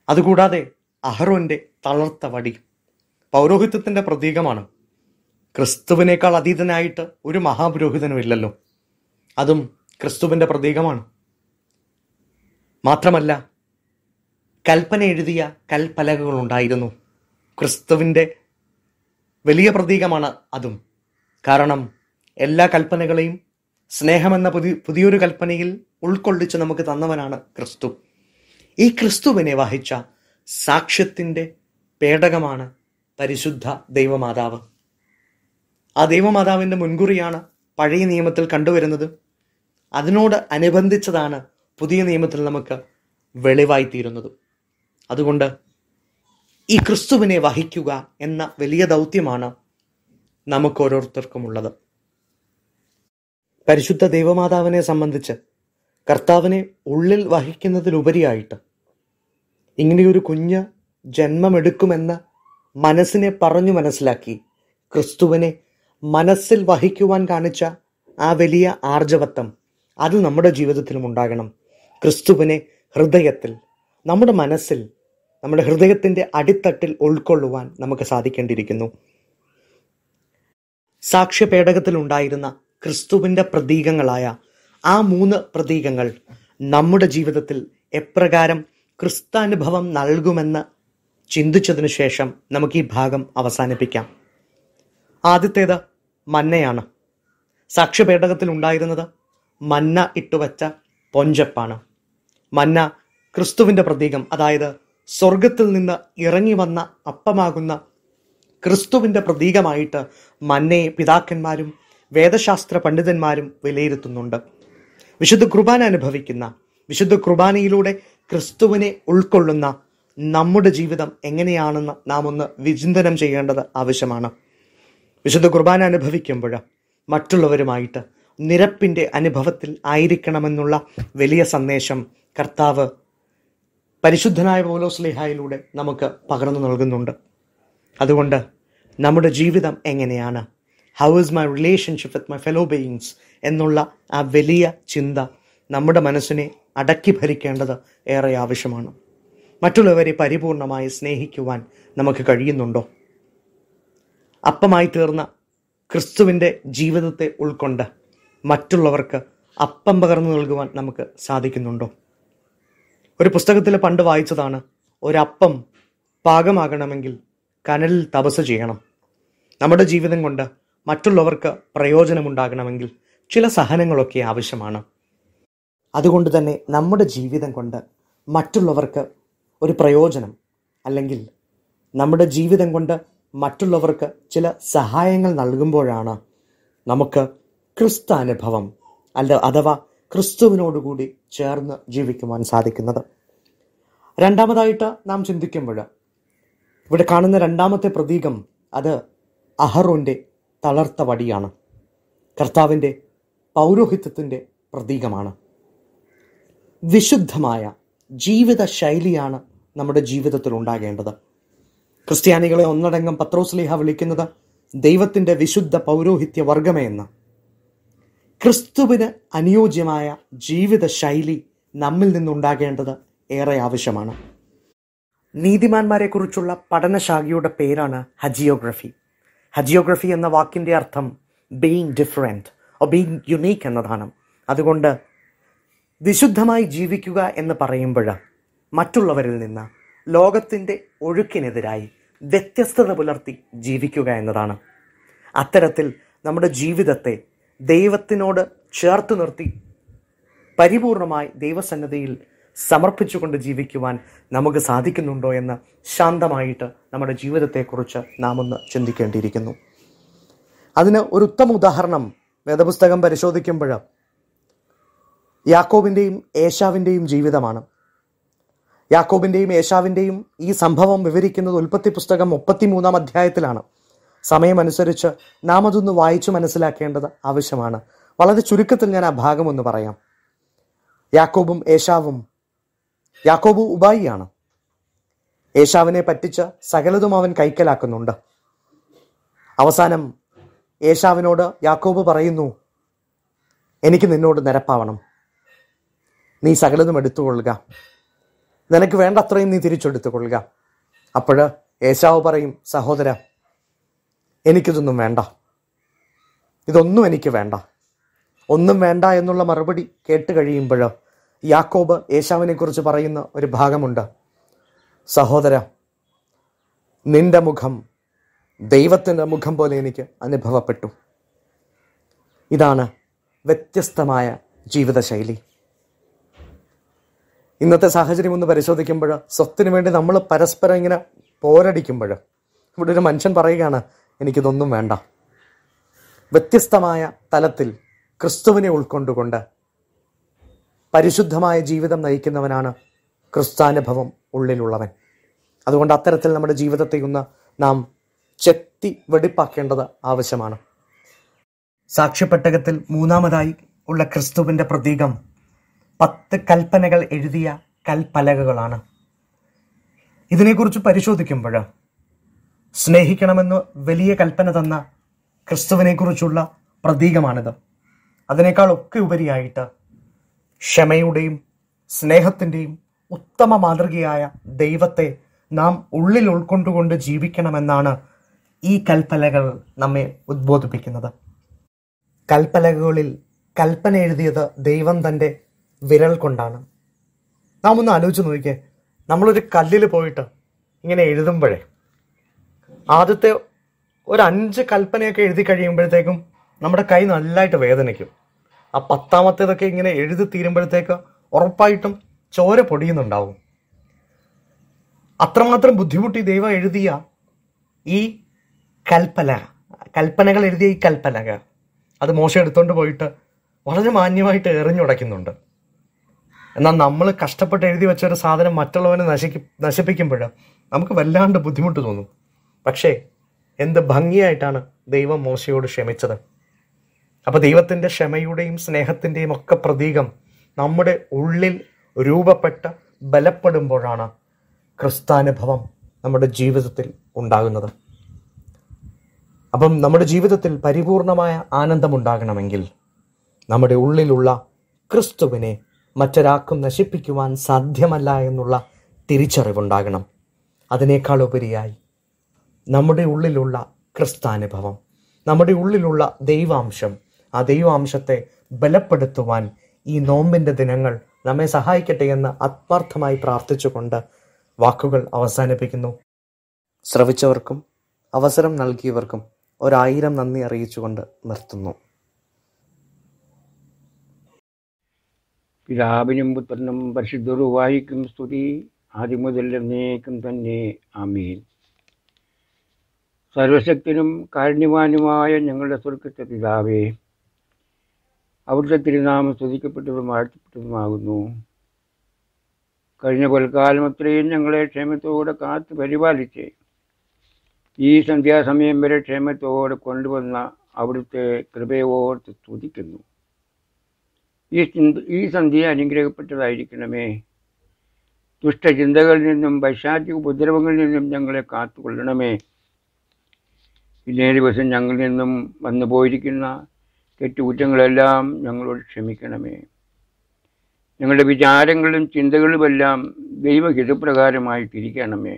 അതുകൂടാതെ അഹറോന്റെ തളർത്ത വടി പൗരോഹിത്യത്തിന്റെ പ്രതീകമാണ് ക്രിസ്തുവിനേക്കാൾ അതീതനായിട്ട് ഒരു മഹാപുരോഹിതനും ഇല്ലല്ലോ അതും ക്രിസ്തുവിന്റെ പ്രതീകമാണ് മാത്രമല്ല കൽപ്പന എഴുതിയ കൽപ്പലകകൾ ഉണ്ടായിരുന്നു ക്രിസ്തുവിൻ്റെ വലിയ പ്രതീകമാണ് അതും കാരണം എല്ലാ കൽപ്പനകളെയും സ്നേഹമെന്ന പുതിയ പുതിയൊരു കൽപ്പനയിൽ ഉൾക്കൊള്ളിച്ച് നമുക്ക് തന്നവനാണ് ക്രിസ്തു ഈ ക്രിസ്തുവിനെ വഹിച്ച സാക്ഷ്യത്തിൻ്റെ പേടകമാണ് പരിശുദ്ധ ദൈവമാതാവ് ആ ദൈവമാതാവിൻ്റെ മുൻകുറിയാണ് പഴയ നിയമത്തിൽ കണ്ടുവരുന്നത് അതിനോട് അനുബന്ധിച്ചതാണ് പുതിയ നിയമത്തിൽ നമുക്ക് വെളിവായിത്തീരുന്നത് അതുകൊണ്ട് ഈ ക്രിസ്തുവിനെ വഹിക്കുക എന്ന വലിയ ദൗത്യമാണ് നമുക്ക് ഓരോരുത്തർക്കുമുള്ളത് പരിശുദ്ധ ദൈവമാതാവിനെ സംബന്ധിച്ച് കർത്താവിനെ ഉള്ളിൽ വഹിക്കുന്നതിലുപരിയായിട്ട് ഇങ്ങനെയൊരു കുഞ്ഞ് ജന്മമെടുക്കുമെന്ന് മനസ്സിനെ പറഞ്ഞു മനസ്സിലാക്കി ക്രിസ്തുവിനെ മനസ്സിൽ വഹിക്കുവാൻ കാണിച്ച ആ വലിയ ആർജവത്വം അത് നമ്മുടെ ജീവിതത്തിലും ഉണ്ടാകണം ക്രിസ്തുവിനെ ഹൃദയത്തിൽ നമ്മുടെ മനസ്സിൽ നമ്മുടെ ഹൃദയത്തിൻ്റെ അടിത്തട്ടിൽ ഉൾക്കൊള്ളുവാൻ നമുക്ക് സാധിക്കേണ്ടിയിരിക്കുന്നു സാക്ഷ്യപേടകത്തിൽ ഉണ്ടായിരുന്ന ക്രിസ്തുവിൻ്റെ പ്രതീകങ്ങളായ ആ മൂന്ന് പ്രതീകങ്ങൾ നമ്മുടെ ജീവിതത്തിൽ എപ്രകാരം ക്രിസ്താനുഭവം നൽകുമെന്ന് ചിന്തിച്ചതിനു ശേഷം നമുക്ക് ഈ ഭാഗം അവസാനിപ്പിക്കാം ആദ്യത്തേത് മന്നയാണ് സാക്ഷ്യപേടകത്തിൽ ഉണ്ടായിരുന്നത് മന്ന ഇട്ടുവച്ച പൊഞ്ചപ്പാണ് മന്ന ക്രിസ്തുവിൻ്റെ പ്രതീകം അതായത് സ്വർഗത്തിൽ നിന്ന് ഇറങ്ങി വന്ന അപ്പമാകുന്ന ക്രിസ്തുവിൻ്റെ പ്രതീകമായിട്ട് മന്നയെ പിതാക്കന്മാരും വേദശാസ്ത്ര പണ്ഡിതന്മാരും വിലയിരുത്തുന്നുണ്ട് വിശുദ്ധ കുർബാന അനുഭവിക്കുന്ന വിശുദ്ധ കുർബാനയിലൂടെ ക്രിസ്തുവിനെ ഉൾക്കൊള്ളുന്ന നമ്മുടെ ജീവിതം എങ്ങനെയാണെന്ന് നാം ഒന്ന് വിചിന്തനം ചെയ്യേണ്ടത് ആവശ്യമാണ് വിശുദ്ധ കുർബാന അനുഭവിക്കുമ്പോൾ മറ്റുള്ളവരുമായിട്ട് നിരപ്പിൻ്റെ അനുഭവത്തിൽ ആയിരിക്കണമെന്നുള്ള വലിയ സന്ദേശം കർത്താവ് പരിശുദ്ധനായ പൗലോസ്ലിഹായിലൂടെ നമുക്ക് പകർന്നു നൽകുന്നുണ്ട് അതുകൊണ്ട് നമ്മുടെ ജീവിതം എങ്ങനെയാണ് how is my relationship with my fellow beings എന്നുള്ള ആ വലിയ ചിന്ത നമ്മുടെ മനസ്സിനെ അടക്കി ഭരിക്കേണ്ടത് ഏറെ ആവശ്യമാണ് മറ്റുള്ളവരെ പരിപൂർണമായി സ്നേഹിക്കുവാൻ നമുക്ക് കഴിയുന്നുണ്ടോ അപ്പമായി തീർന്ന ക്രിസ്തുവിൻ്റെ ജീവിതത്തെ ഉൾക്കൊണ്ട് മറ്റുള്ളവർക്ക് അപ്പം പകർന്നു നൽകുവാൻ നമുക്ക് സാധിക്കുന്നുണ്ടോ ഒരു പുസ്തകത്തിൽ പണ്ട് വായിച്ചതാണ് ഒരപ്പം പാകമാകണമെങ്കിൽ കനലിൽ തപസ് ചെയ്യണം നമ്മുടെ ജീവിതം കൊണ്ട് മറ്റുള്ളവർക്ക് പ്രയോജനമുണ്ടാകണമെങ്കിൽ ചില സഹനങ്ങളൊക്കെ ആവശ്യമാണ് അതുകൊണ്ട് തന്നെ നമ്മുടെ ജീവിതം കൊണ്ട് മറ്റുള്ളവർക്ക് ഒരു പ്രയോജനം അല്ലെങ്കിൽ നമ്മുടെ ജീവിതം കൊണ്ട് മറ്റുള്ളവർക്ക് ചില സഹായങ്ങൾ നൽകുമ്പോഴാണ് നമുക്ക് ക്രിസ്താനുഭവം അല്ല അഥവാ ക്രിസ്തുവിനോടുകൂടി ചേർന്ന് ജീവിക്കുവാൻ സാധിക്കുന്നത് രണ്ടാമതായിട്ട് നാം ചിന്തിക്കുമ്പോൾ ഇവിടെ കാണുന്ന രണ്ടാമത്തെ പ്രതീകം അത് അഹറോൻ്റെ തളർത്ത വടിയാണ് കർത്താവിൻ്റെ പൗരോഹിത്യത്തിൻ്റെ പ്രതീകമാണ് വിശുദ്ധമായ ജീവിത ശൈലിയാണ് നമ്മുടെ ജീവിതത്തിൽ ഉണ്ടാകേണ്ടത് ക്രിസ്ത്യാനികളെ ഒന്നടങ്കം പത്രോസ്ലിഹ വിളിക്കുന്നത് ദൈവത്തിൻ്റെ വിശുദ്ധ പൗരോഹിത്യ വർഗമേ എന്ന് ക്രിസ്തുവിന് അനുയോജ്യമായ ജീവിത ശൈലി നമ്മിൽ നിന്നുണ്ടാകേണ്ടത് ഏറെ ആവശ്യമാണ് നീതിമാന്മാരെക്കുറിച്ചുള്ള പഠനശാഖയുടെ പേരാണ് ഹജിയോഗ്രഫി ഹജിയോഗ്രഫി എന്ന വാക്കിൻ്റെ അർത്ഥം being different or being unique എന്നതാണ് അതുകൊണ്ട് വിശുദ്ധമായി ജീവിക്കുക എന്ന് പറയുമ്പോൾ മറ്റുള്ളവരിൽ നിന്ന് ലോകത്തിൻ്റെ ഒഴുക്കിനെതിരായി വ്യത്യസ്തത പുലർത്തി ജീവിക്കുക എന്നതാണ് അത്തരത്തിൽ നമ്മുടെ ജീവിതത്തെ ദൈവത്തിനോട് ചേർത്ത് നിർത്തി പരിപൂർണമായി ദൈവസന്നദ്ധയിൽ സമർപ്പിച്ചുകൊണ്ട് ജീവിക്കുവാൻ നമുക്ക് സാധിക്കുന്നുണ്ടോ എന്ന് ശാന്തമായിട്ട് നമ്മുടെ ജീവിതത്തെക്കുറിച്ച് നാം ഒന്ന് ചിന്തിക്കേണ്ടിയിരിക്കുന്നു അതിന് ഒരു ഉത്തമ ഉദാഹരണം വേദപുസ്തകം പരിശോധിക്കുമ്പോൾ യാക്കോബിൻ്റെയും ഏശാവിൻ്റെയും ജീവിതമാണ് യാക്കോബിൻ്റെയും ഏശാവിൻ്റെയും ഈ സംഭവം വിവരിക്കുന്നത് ഉൽപ്പത്തി പുസ്തകം മുപ്പത്തിമൂന്നാം അധ്യായത്തിലാണ് സമയമനുസരിച്ച് നാം അതൊന്ന് വായിച്ചു മനസ്സിലാക്കേണ്ടത് ആവശ്യമാണ് വളരെ ചുരുക്കത്തിൽ ഞാൻ ആ ഭാഗം ഒന്ന് പറയാം യാക്കോബും ഏശാവും യാക്കോബു ഉബായിയാണ് ഏശാവിനെ പറ്റിച്ച് സകലതും അവൻ കൈക്കലാക്കുന്നുണ്ട് അവസാനം ഏശാവിനോട് യാക്കോബ് പറയുന്നു എനിക്ക് നിന്നോട് നിരപ്പാവണം നീ സകലതും എടുത്തുകൊള്ളുക നിനക്ക് വേണ്ട അത്രയും നീ തിരിച്ചെടുത്തുകൊള്ളുക അപ്പോൾ ഏശാവ് പറയും സഹോദര എനിക്കിതൊന്നും വേണ്ട ഇതൊന്നും എനിക്ക് വേണ്ട ഒന്നും വേണ്ട എന്നുള്ള മറുപടി കേട്ട് കഴിയുമ്പോൾ യാക്കോബ് യേശാവിനെ കുറിച്ച് പറയുന്ന ഒരു ഭാഗമുണ്ട് സഹോദര നിന്റെ മുഖം ദൈവത്തിൻ്റെ മുഖം പോലെ എനിക്ക് അനുഭവപ്പെട്ടു ഇതാണ് വ്യത്യസ്തമായ ജീവിതശൈലി ഇന്നത്തെ സാഹചര്യം ഒന്ന് പരിശോധിക്കുമ്പോൾ സ്വത്തിന് വേണ്ടി നമ്മൾ പരസ്പരം ഇങ്ങനെ പോരടിക്കുമ്പോൾ ഇവിടെ ഒരു മനുഷ്യൻ പറയുകയാണ് എനിക്കിതൊന്നും വേണ്ട വ്യത്യസ്തമായ തലത്തിൽ ക്രിസ്തുവിനെ ഉൾക്കൊണ്ടുകൊണ്ട് പരിശുദ്ധമായ ജീവിതം നയിക്കുന്നവനാണ് ക്രിസ്താനുഭവം ഉള്ളിലുള്ളവൻ അതുകൊണ്ട് അത്തരത്തിൽ നമ്മുടെ ജീവിതത്തെ ഒന്ന് നാം ചെത്തി വെടിപ്പാക്കേണ്ടത് ആവശ്യമാണ് സാക്ഷ്യപ്പെട്ടകത്തിൽ മൂന്നാമതായി ഉള്ള ക്രിസ്തുവിൻ്റെ പ്രതീകം പത്ത് കൽപ്പനകൾ എഴുതിയ കൽപ്പലകകളാണ് ഇതിനെക്കുറിച്ച് പരിശോധിക്കുമ്പോൾ സ്നേഹിക്കണമെന്ന് വലിയ കൽപ്പന തന്ന ക്രിസ്തുവിനെക്കുറിച്ചുള്ള പ്രതീകമാണിത് അതിനേക്കാളൊക്കെ ഉപരിയായിട്ട് ക്ഷമയുടെയും സ്നേഹത്തിൻ്റെയും ഉത്തമ മാതൃകയായ ദൈവത്തെ നാം ഉള്ളിൽ ഉൾക്കൊണ്ടുകൊണ്ട് ജീവിക്കണമെന്നാണ് ഈ കൽപ്പലകൾ നമ്മെ ഉദ്ബോധിപ്പിക്കുന്നത് കൽപ്പലകകളിൽ കൽപ്പന എഴുതിയത് ദൈവം തൻ്റെ വിരൽ കൊണ്ടാണ് നാം ഒന്ന് ആലോചിച്ച് നോക്കിക്കേ നമ്മളൊരു കല്ലിൽ പോയിട്ട് ഇങ്ങനെ എഴുതുമ്പോഴേ ആദ്യത്തെ ഒരു അഞ്ച് കൽപ്പനയൊക്കെ എഴുതി കഴിയുമ്പോഴത്തേക്കും നമ്മുടെ കൈ നല്ലതായിട്ട് വേദനിക്കും ആ പത്താമത്തേതൊക്കെ ഇങ്ങനെ എഴുതി തീരുമ്പോഴത്തേക്ക് ഉറപ്പായിട്ടും ചോര പൊടിയുന്നുണ്ടാവും അത്രമാത്രം ബുദ്ധിമുട്ടി ദൈവം എഴുതിയ ഈ കൽപ്പന കൽപ്പനകൾ എഴുതിയ ഈ കൽപ്പനക അത് മോശം എടുത്തുകൊണ്ട് പോയിട്ട് വളരെ മാന്യമായിട്ട് എറിഞ്ഞുടയ്ക്കുന്നുണ്ട് എന്നാൽ നമ്മൾ കഷ്ടപ്പെട്ട് എഴുതി വെച്ച ഒരു സാധനം മറ്റുള്ളവനെ നശിക്കി നശിപ്പിക്കുമ്പോൾ നമുക്ക് വല്ലാണ്ട് ബുദ്ധിമുട്ട് തോന്നും പക്ഷേ എന്ത് ഭംഗിയായിട്ടാണ് ദൈവം മോശയോട് ക്ഷമിച്ചത് അപ്പോൾ ദൈവത്തിൻ്റെ ക്ഷമയുടെയും സ്നേഹത്തിൻ്റെയും ഒക്കെ പ്രതീകം നമ്മുടെ ഉള്ളിൽ രൂപപ്പെട്ട് ബലപ്പെടുമ്പോഴാണ് ക്രിസ്താനുഭവം നമ്മുടെ ജീവിതത്തിൽ ഉണ്ടാകുന്നത് അപ്പം നമ്മുടെ ജീവിതത്തിൽ പരിപൂർണമായ ആനന്ദമുണ്ടാകണമെങ്കിൽ നമ്മുടെ ഉള്ളിലുള്ള ക്രിസ്തുവിനെ മറ്റൊരാൾക്കും നശിപ്പിക്കുവാൻ സാധ്യമല്ല എന്നുള്ള തിരിച്ചറിവുണ്ടാകണം അതിനേക്കാൾ ഉപരിയായി നമ്മുടെ ഉള്ളിലുള്ള ക്രിസ്താനുഭവം നമ്മുടെ ഉള്ളിലുള്ള ദൈവാംശം ആ ദൈവാംശത്തെ ബലപ്പെടുത്തുവാൻ ഈ നോമ്പിൻ്റെ ദിനങ്ങൾ നമ്മെ സഹായിക്കട്ടെ എന്ന് ആത്മാർത്ഥമായി പ്രാർത്ഥിച്ചുകൊണ്ട് വാക്കുകൾ അവസാനിപ്പിക്കുന്നു ശ്രവിച്ചവർക്കും അവസരം നൽകിയവർക്കും ഒരായിരം നന്ദി അറിയിച്ചുകൊണ്ട് നിർത്തുന്നു പിതാവിനും പുത്രനും പരിശുദ്ധരുവായിക്കും സ്തുതി ആദ്യം മുതൽ എന്നേക്കും തന്നെ ആമീൻ സർവശക്തനും കാരുണ്യവാനുമായ ഞങ്ങളുടെ സ്വർഗത്തെ പിതാവേ അവിടുത്തെ തിരുനാമം സ്തുതിക്കപ്പെട്ടതും വാഴ്ത്തപ്പെട്ടതുമാകുന്നു കഴിഞ്ഞ കൊൽക്കാലം അത്രയും ഞങ്ങളെ ക്ഷേമത്തോടെ കാത്ത് പരിപാലിച്ച് ഈ സന്ധ്യാസമയം വരെ ക്ഷേമത്തോടെ കൊണ്ടുവന്ന അവിടുത്തെ കൃപയോർത്ത് സ്തുതിക്കുന്നു ഈ ചിന്ത ഈ സന്ധ്യ അനുഗ്രഹപ്പെട്ടതായിരിക്കണമേ ദുഷ്ടചിന്തകളിൽ നിന്നും പൈശാചിക ഉപദ്രവങ്ങളിൽ നിന്നും ഞങ്ങളെ കാത്തുകൊള്ളണമേ ഇന്നേ ദിവസം ഞങ്ങളിൽ നിന്നും വന്നു പോയിരിക്കുന്ന തെറ്റുകുറ്റങ്ങളെല്ലാം ഞങ്ങളോട് ക്ഷമിക്കണമേ ഞങ്ങളുടെ വിചാരങ്ങളും ചിന്തകളുമെല്ലാം ദൈവഹിതപ്രകാരമായി തിരിക്കണമേ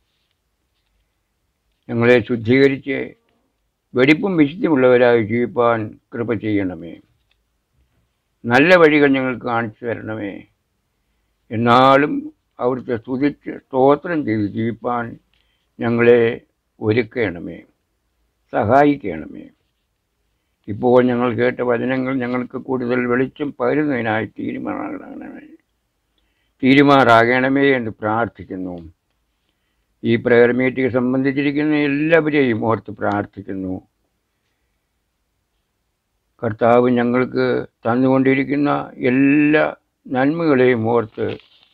ഞങ്ങളെ ശുദ്ധീകരിച്ച് വെടിപ്പും വിശുദ്ധിയുള്ളവരായി ജീവിപ്പാൻ കൃപ ചെയ്യണമേ നല്ല വഴികൾ ഞങ്ങൾക്ക് കാണിച്ചു തരണമേ എന്നാലും അവിടുത്തെ സ്തുതിച്ച് സ്തോത്രം ചെയ്ത് ജീവിപ്പാൻ ഞങ്ങളെ ഒരുക്കണമേ സഹായിക്കണമേ ഇപ്പോൾ ഞങ്ങൾ കേട്ട വചനങ്ങൾ ഞങ്ങൾക്ക് കൂടുതൽ വെളിച്ചം പകരുന്നതിനായി തീരുമാനമാകണമേ തീരുമാറാകണമേ എന്ന് പ്രാർത്ഥിക്കുന്നു ഈ പ്രയർ മീറ്റിംഗ് സംബന്ധിച്ചിരിക്കുന്ന എല്ലാവരെയും ഓർത്ത് പ്രാർത്ഥിക്കുന്നു കർത്താവ് ഞങ്ങൾക്ക് തന്നുകൊണ്ടിരിക്കുന്ന എല്ലാ നന്മകളെയും ഓർത്ത്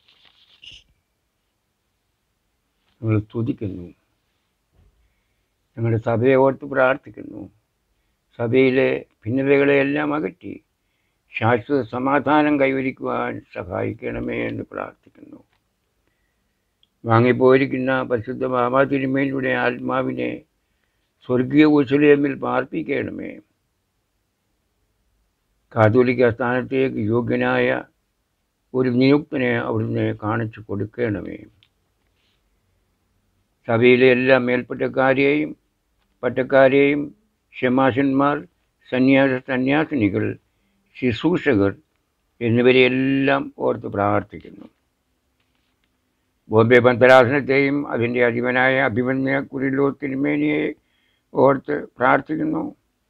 ഞങ്ങൾ സ്തുതിക്കുന്നു ഞങ്ങളുടെ സഭയെ ഓർത്ത് പ്രാർത്ഥിക്കുന്നു സഭയിലെ ഭിന്നതകളെയെല്ലാം അകറ്റി ശാശ്വത സമാധാനം കൈവരിക്കുവാൻ സഹായിക്കണമേ എന്ന് പ്രാർത്ഥിക്കുന്നു വാങ്ങിപ്പോയിരിക്കുന്ന പരിശുദ്ധ ബാബാ തിരുമേനിയുടെ ആത്മാവിനെ സ്വർഗീയ ഉശലേമിൽ പാർപ്പിക്കണമേ കാതോലിക്ക സ്ഥാനത്തേക്ക് യോഗ്യനായ ഒരു നിയുക്തനെ അവിടുന്ന് കാണിച്ചു കൊടുക്കണമേ സഭയിലെ എല്ലാ മേൽപ്പറ്റക്കാരെയും പട്ടക്കാരെയും ക്ഷമാശന്മാർ സന്യാസ സന്യാസിനികൾ ശുശ്രൂഷകർ എന്നിവരെയെല്ലാം ഓർത്ത് പ്രാർത്ഥിക്കുന്നു ബോംബെ പന്തരാസനത്തെയും അതിൻ്റെ അധിപനായ അഭിമന്യ കുരിലോ തിരുമേനിയെ ഓർത്ത് പ്രാർത്ഥിക്കുന്നു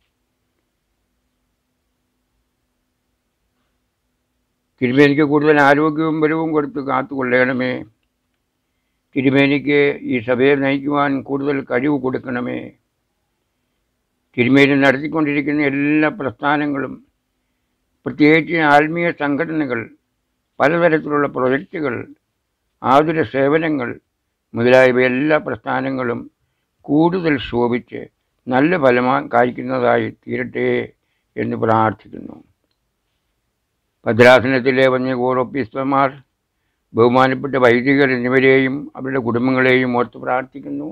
തിരുമേനിക്ക് കൂടുതൽ ആരോഗ്യവും ബലവും കൊടുത്ത് കാത്തുകൊള്ളണമേ തിരുമേനിക്ക് ഈ സഭയെ നയിക്കുവാൻ കൂടുതൽ കഴിവ് കൊടുക്കണമേ തിരുമേനി നടത്തിക്കൊണ്ടിരിക്കുന്ന എല്ലാ പ്രസ്ഥാനങ്ങളും പ്രത്യേകിച്ച് ആത്മീയ സംഘടനകൾ പലതരത്തിലുള്ള പ്രൊജക്റ്റുകൾ ആതുര സേവനങ്ങൾ മുതലായവ എല്ലാ പ്രസ്ഥാനങ്ങളും കൂടുതൽ ശോഭിച്ച് നല്ല ഫലമാ കായ്ക്കുന്നതായി തീരട്ടെ എന്ന് പ്രാർത്ഥിക്കുന്നു ഭദ്രാസനത്തിലെ വന്യ ഓഫീസർമാർ ബഹുമാനപ്പെട്ട വൈദികർ എന്നിവരെയും അവരുടെ കുടുംബങ്ങളെയും ഓർത്ത് പ്രാർത്ഥിക്കുന്നു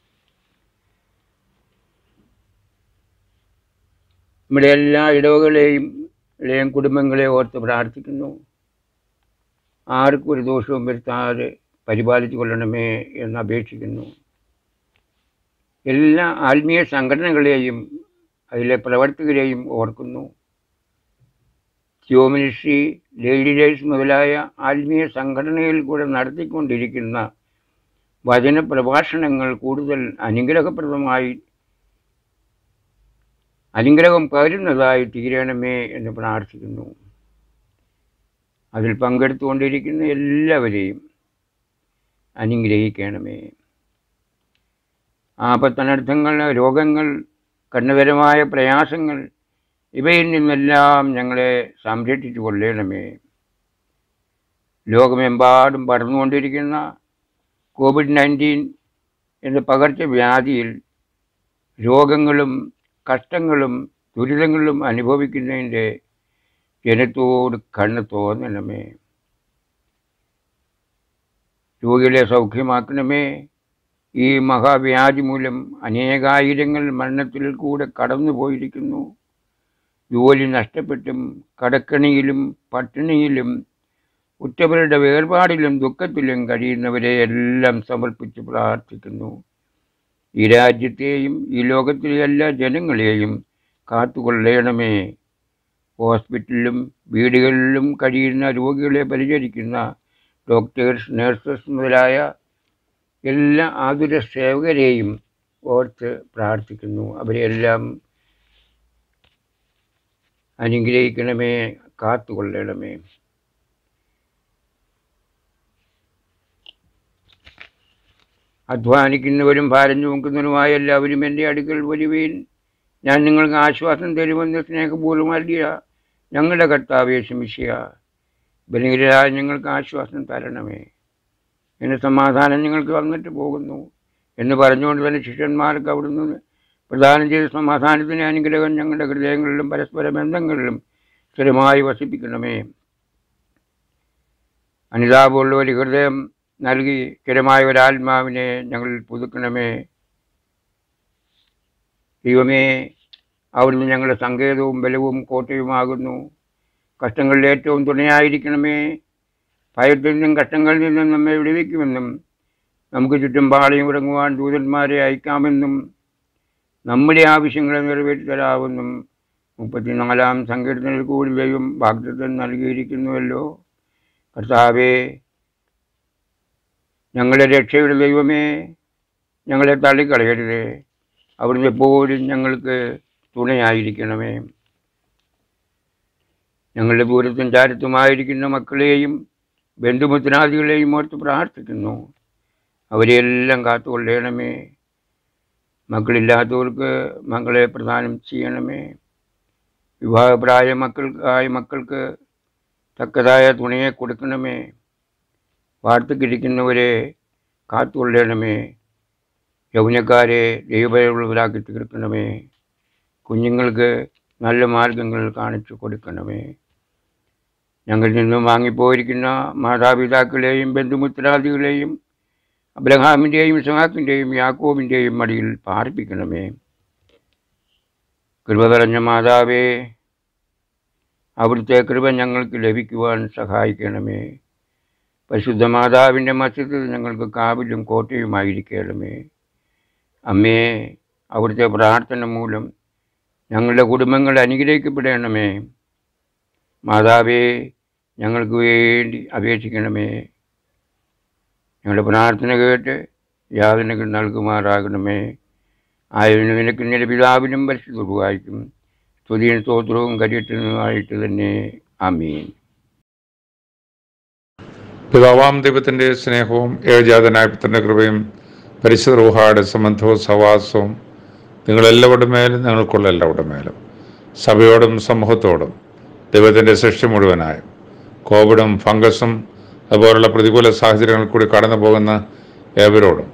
നമ്മുടെ എല്ലാ ഇടവകളെയും ഇളയും കുടുംബങ്ങളെ ഓർത്ത് പ്രാർത്ഥിക്കുന്നു ആർക്കും ഒരു ദോഷവും വരുത്താതെ പരിപാലിച്ചു കൊള്ളണമേ എന്ന് അപേക്ഷിക്കുന്നു എല്ലാ ആത്മീയ സംഘടനകളെയും അതിലെ പ്രവർത്തകരെയും ഓർക്കുന്നു ജിയോമിനിസ്ട്രി ലേഡി ഡേയ്സ് മുതലായ ആത്മീയ സംഘടനയിൽ കൂടെ നടത്തിക്കൊണ്ടിരിക്കുന്ന വചന പ്രഭാഷണങ്ങൾ കൂടുതൽ അനുഗ്രഹപ്രദമായി അനുഗ്രഹം പകരുന്നതായി തീരണമേ എന്ന് പ്രാർത്ഥിക്കുന്നു അതിൽ പങ്കെടുത്തുകൊണ്ടിരിക്കുന്ന എല്ലാവരെയും അനുഗ്രഹിക്കണമേ ആപത്തനർത്ഥങ്ങൾ രോഗങ്ങൾ കണ്ണുകരമായ പ്രയാസങ്ങൾ ഇവയിൽ നിന്നെല്ലാം ഞങ്ങളെ സംരക്ഷിച്ചു കൊള്ളണമേ ലോകമെമ്പാടും പടർന്നുകൊണ്ടിരിക്കുന്ന കോവിഡ് നയൻറ്റീൻ എന്ന പകർച്ചവ്യാധിയിൽ രോഗങ്ങളും കഷ്ടങ്ങളും ദുരിതങ്ങളും അനുഭവിക്കുന്നതിൻ്റെ ജനത്തോട് കണ്ണ് തോന്നണമേ രോഗികളെ സൗഖ്യമാക്കണമേ ഈ മഹാവ്യാധി മൂലം അനേകായിരങ്ങൾ മരണത്തിൽ കൂടെ കടന്നു പോയിരിക്കുന്നു ജോലി നഷ്ടപ്പെട്ടും കടക്കണിയിലും പട്ടിണിയിലും ഉറ്റവരുടെ വേർപാടിലും ദുഃഖത്തിലും കഴിയുന്നവരെ എല്ലാം സമർപ്പിച്ച് പ്രാർത്ഥിക്കുന്നു ഈ രാജ്യത്തെയും ഈ ലോകത്തിലെ എല്ലാ ജനങ്ങളെയും കാത്തുകൊള്ളണമേ ഹോസ്പിറ്റലിലും വീടുകളിലും കഴിയുന്ന രോഗികളെ പരിചരിക്കുന്ന ഡോക്ടേഴ്സ് നഴ്സസ് മുതലായ എല്ലാ ആതുര സേവകരെയും ഓർത്ത് പ്രാർത്ഥിക്കുന്നു അവരെയെല്ലാം അനുഗ്രഹിക്കണമേ കാത്തുകൊള്ളണമേ അധ്വാനിക്കുന്നവരും ഭാരം ചുമക്കുന്നവരുമായ എല്ലാവരും എൻ്റെ അടുക്കൽ വരുവീൻ ഞാൻ നിങ്ങൾക്ക് ആശ്വാസം തരുമെന്ന് സ്നേഹപൂർവ്വം അല്ലിയ ഞങ്ങളുടെ കർത്താവെ ശമിക്കുക ബലഹീനരായ ഞങ്ങൾക്ക് ആശ്വാസം തരണമേ എൻ്റെ സമാധാനം ഞങ്ങൾക്ക് വന്നിട്ട് പോകുന്നു എന്ന് പറഞ്ഞുകൊണ്ട് തന്നെ ശിഷ്യന്മാർക്ക് അവിടുന്ന് പ്രദാനം ചെയ്ത സമാധാനത്തിന് അനുഗ്രഹം ഞങ്ങളുടെ ഹൃദയങ്ങളിലും പരസ്പര ബന്ധങ്ങളിലും സ്ഥിരമായി വസിപ്പിക്കണമേ അനുതാപമുള്ള ഒരു ഹൃദയം നൽകി സ്ഥിരമായ ഒരാത്മാവിനെ ഞങ്ങൾ പുതുക്കണമേ ദൈവമേ അവിടുന്ന് ഞങ്ങളുടെ സങ്കേതവും ബലവും കോട്ടയുമാകുന്നു കഷ്ടങ്ങളിൽ ഏറ്റവും തുണയായിരിക്കണമേ ഭയത്തിൽ നിന്നും കഷ്ടങ്ങളിൽ നിന്നും നമ്മെ വിടുവിക്കുമെന്നും നമുക്ക് ചുറ്റും പാളയം ഇറങ്ങുവാൻ ദൂതന്മാരെ അയക്കാമെന്നും നമ്മുടെ ആവശ്യങ്ങളെ നിറവേറ്റി തരാമെന്നും മുപ്പത്തിനാലാം സങ്കീർത്തനത്തിൽ കൂടി ദൈവം വാഗ്ദത്തം നൽകിയിരിക്കുന്നുവല്ലോ കർത്താവേ ഞങ്ങളുടെ രക്ഷയുടെ ദൈവമേ ഞങ്ങളെ തള്ളിക്കളയരുത് അവിടുന്ന് എപ്പോഴും ഞങ്ങൾക്ക് തുണയായിരിക്കണമേ ഞങ്ങളുടെ ദൂരത്തും ചാരത്തുമായിരിക്കുന്ന മക്കളെയും ബന്ധുമിത്രാദികളെയും ഓർത്ത് പ്രാർത്ഥിക്കുന്നു അവരെയെല്ലാം കാത്തുകൊള്ളണമേ മക്കളില്ലാത്തവർക്ക് മക്കളെ പ്രദാനം ചെയ്യണമേ വിവാഹപ്രായ മക്കൾക്കായ മക്കൾക്ക് തക്കതായ തുണയെ കൊടുക്കണമേ വാർത്തക്കിരിക്കുന്നവരെ കാത്തുകൊള്ളണമേ യൗവനക്കാരെ ദൈവഭയമുള്ളവരാക്കി തീർക്കണമേ കുഞ്ഞുങ്ങൾക്ക് നല്ല മാർഗങ്ങൾ കാണിച്ചു കൊടുക്കണമേ ഞങ്ങളിൽ നിന്നും വാങ്ങിപ്പോയിരിക്കുന്ന മാതാപിതാക്കളെയും ബന്ധുമിത്രാദികളെയും അബ്രഹാമിൻ്റെയും ഇസഹാക്കിൻ്റെയും യാക്കോബിൻ്റെയും മടിയിൽ പാർപ്പിക്കണമേ കൃപ നിറഞ്ഞ മാതാവേ അവിടുത്തെ കൃപ ഞങ്ങൾക്ക് ലഭിക്കുവാൻ സഹായിക്കണമേ പരിശുദ്ധ മാതാവിൻ്റെ മധ്യത്തിൽ ഞങ്ങൾക്ക് കാവിലും കോട്ടയുമായിരിക്കണമേ അമ്മേ അവിടുത്തെ പ്രാർത്ഥന മൂലം ഞങ്ങളുടെ കുടുംബങ്ങൾ അനുഗ്രഹിക്കപ്പെടണമേ മാതാവേ ഞങ്ങൾക്ക് വേണ്ടി അപേക്ഷിക്കണമേ ഞങ്ങളുടെ പ്രാർത്ഥന കേട്ട് യാതനകൾ നൽകുമാറാകണമേ ആയതിനു നിനക്ക് നിന്റെ പിതാവിനും പരിശുദ്ധവായിക്കും സ്തുതിയും സ്തോത്രവും കരിയറ്റുന്നതുമായിട്ട് തന്നെ ആമീൻ പിതാവാം ദൈവത്തിൻ്റെ സ്നേഹവും ഏകജാതനായ പുത്രൻ്റെ കൃപയും പരിശുദ്ധ റൂഹായുടെ സംബന്ധവും സഹവാസവും നിങ്ങളെല്ലാവരുടെ മേലും നിങ്ങൾക്കുള്ള എല്ലാവരുടെ മേലും സഭയോടും സമൂഹത്തോടും ദൈവത്തിൻ്റെ സൃഷ്ടി മുഴുവനായും കോവിഡും ഫംഗസും അതുപോലുള്ള പ്രതികൂല സാഹചര്യങ്ങളിൽ കൂടി കടന്നു പോകുന്ന ഏവരോടും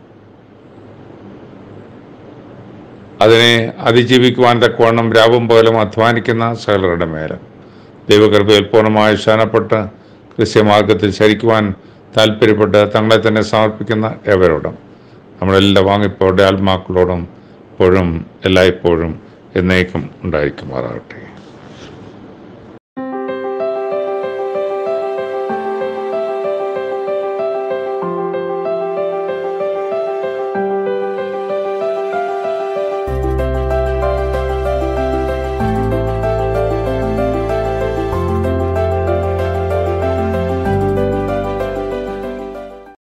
അതിനെ അതിജീവിക്കുവാൻ തക്കവണ്ണം രാവും പോലും അധ്വാനിക്കുന്ന സകലരുടെ മേലും ദൈവകൃപയിൽ പൂർണ്ണമായി ശാനപ്പെട്ട് ക്രിസ്ത്യമാർഗത്തിൽ ചരിക്കുവാൻ താല്പര്യപ്പെട്ട് തങ്ങളെ തന്നെ സമർപ്പിക്കുന്ന ഏവരോടും നമ്മളെല്ലാ വാങ്ങിപ്പോടെ ആത്മാക്കളോടും ഇപ്പോഴും എല്ലായ്പ്പോഴും എന്നേക്കും ഉണ്ടായിരിക്കുമാറാകട്ടെ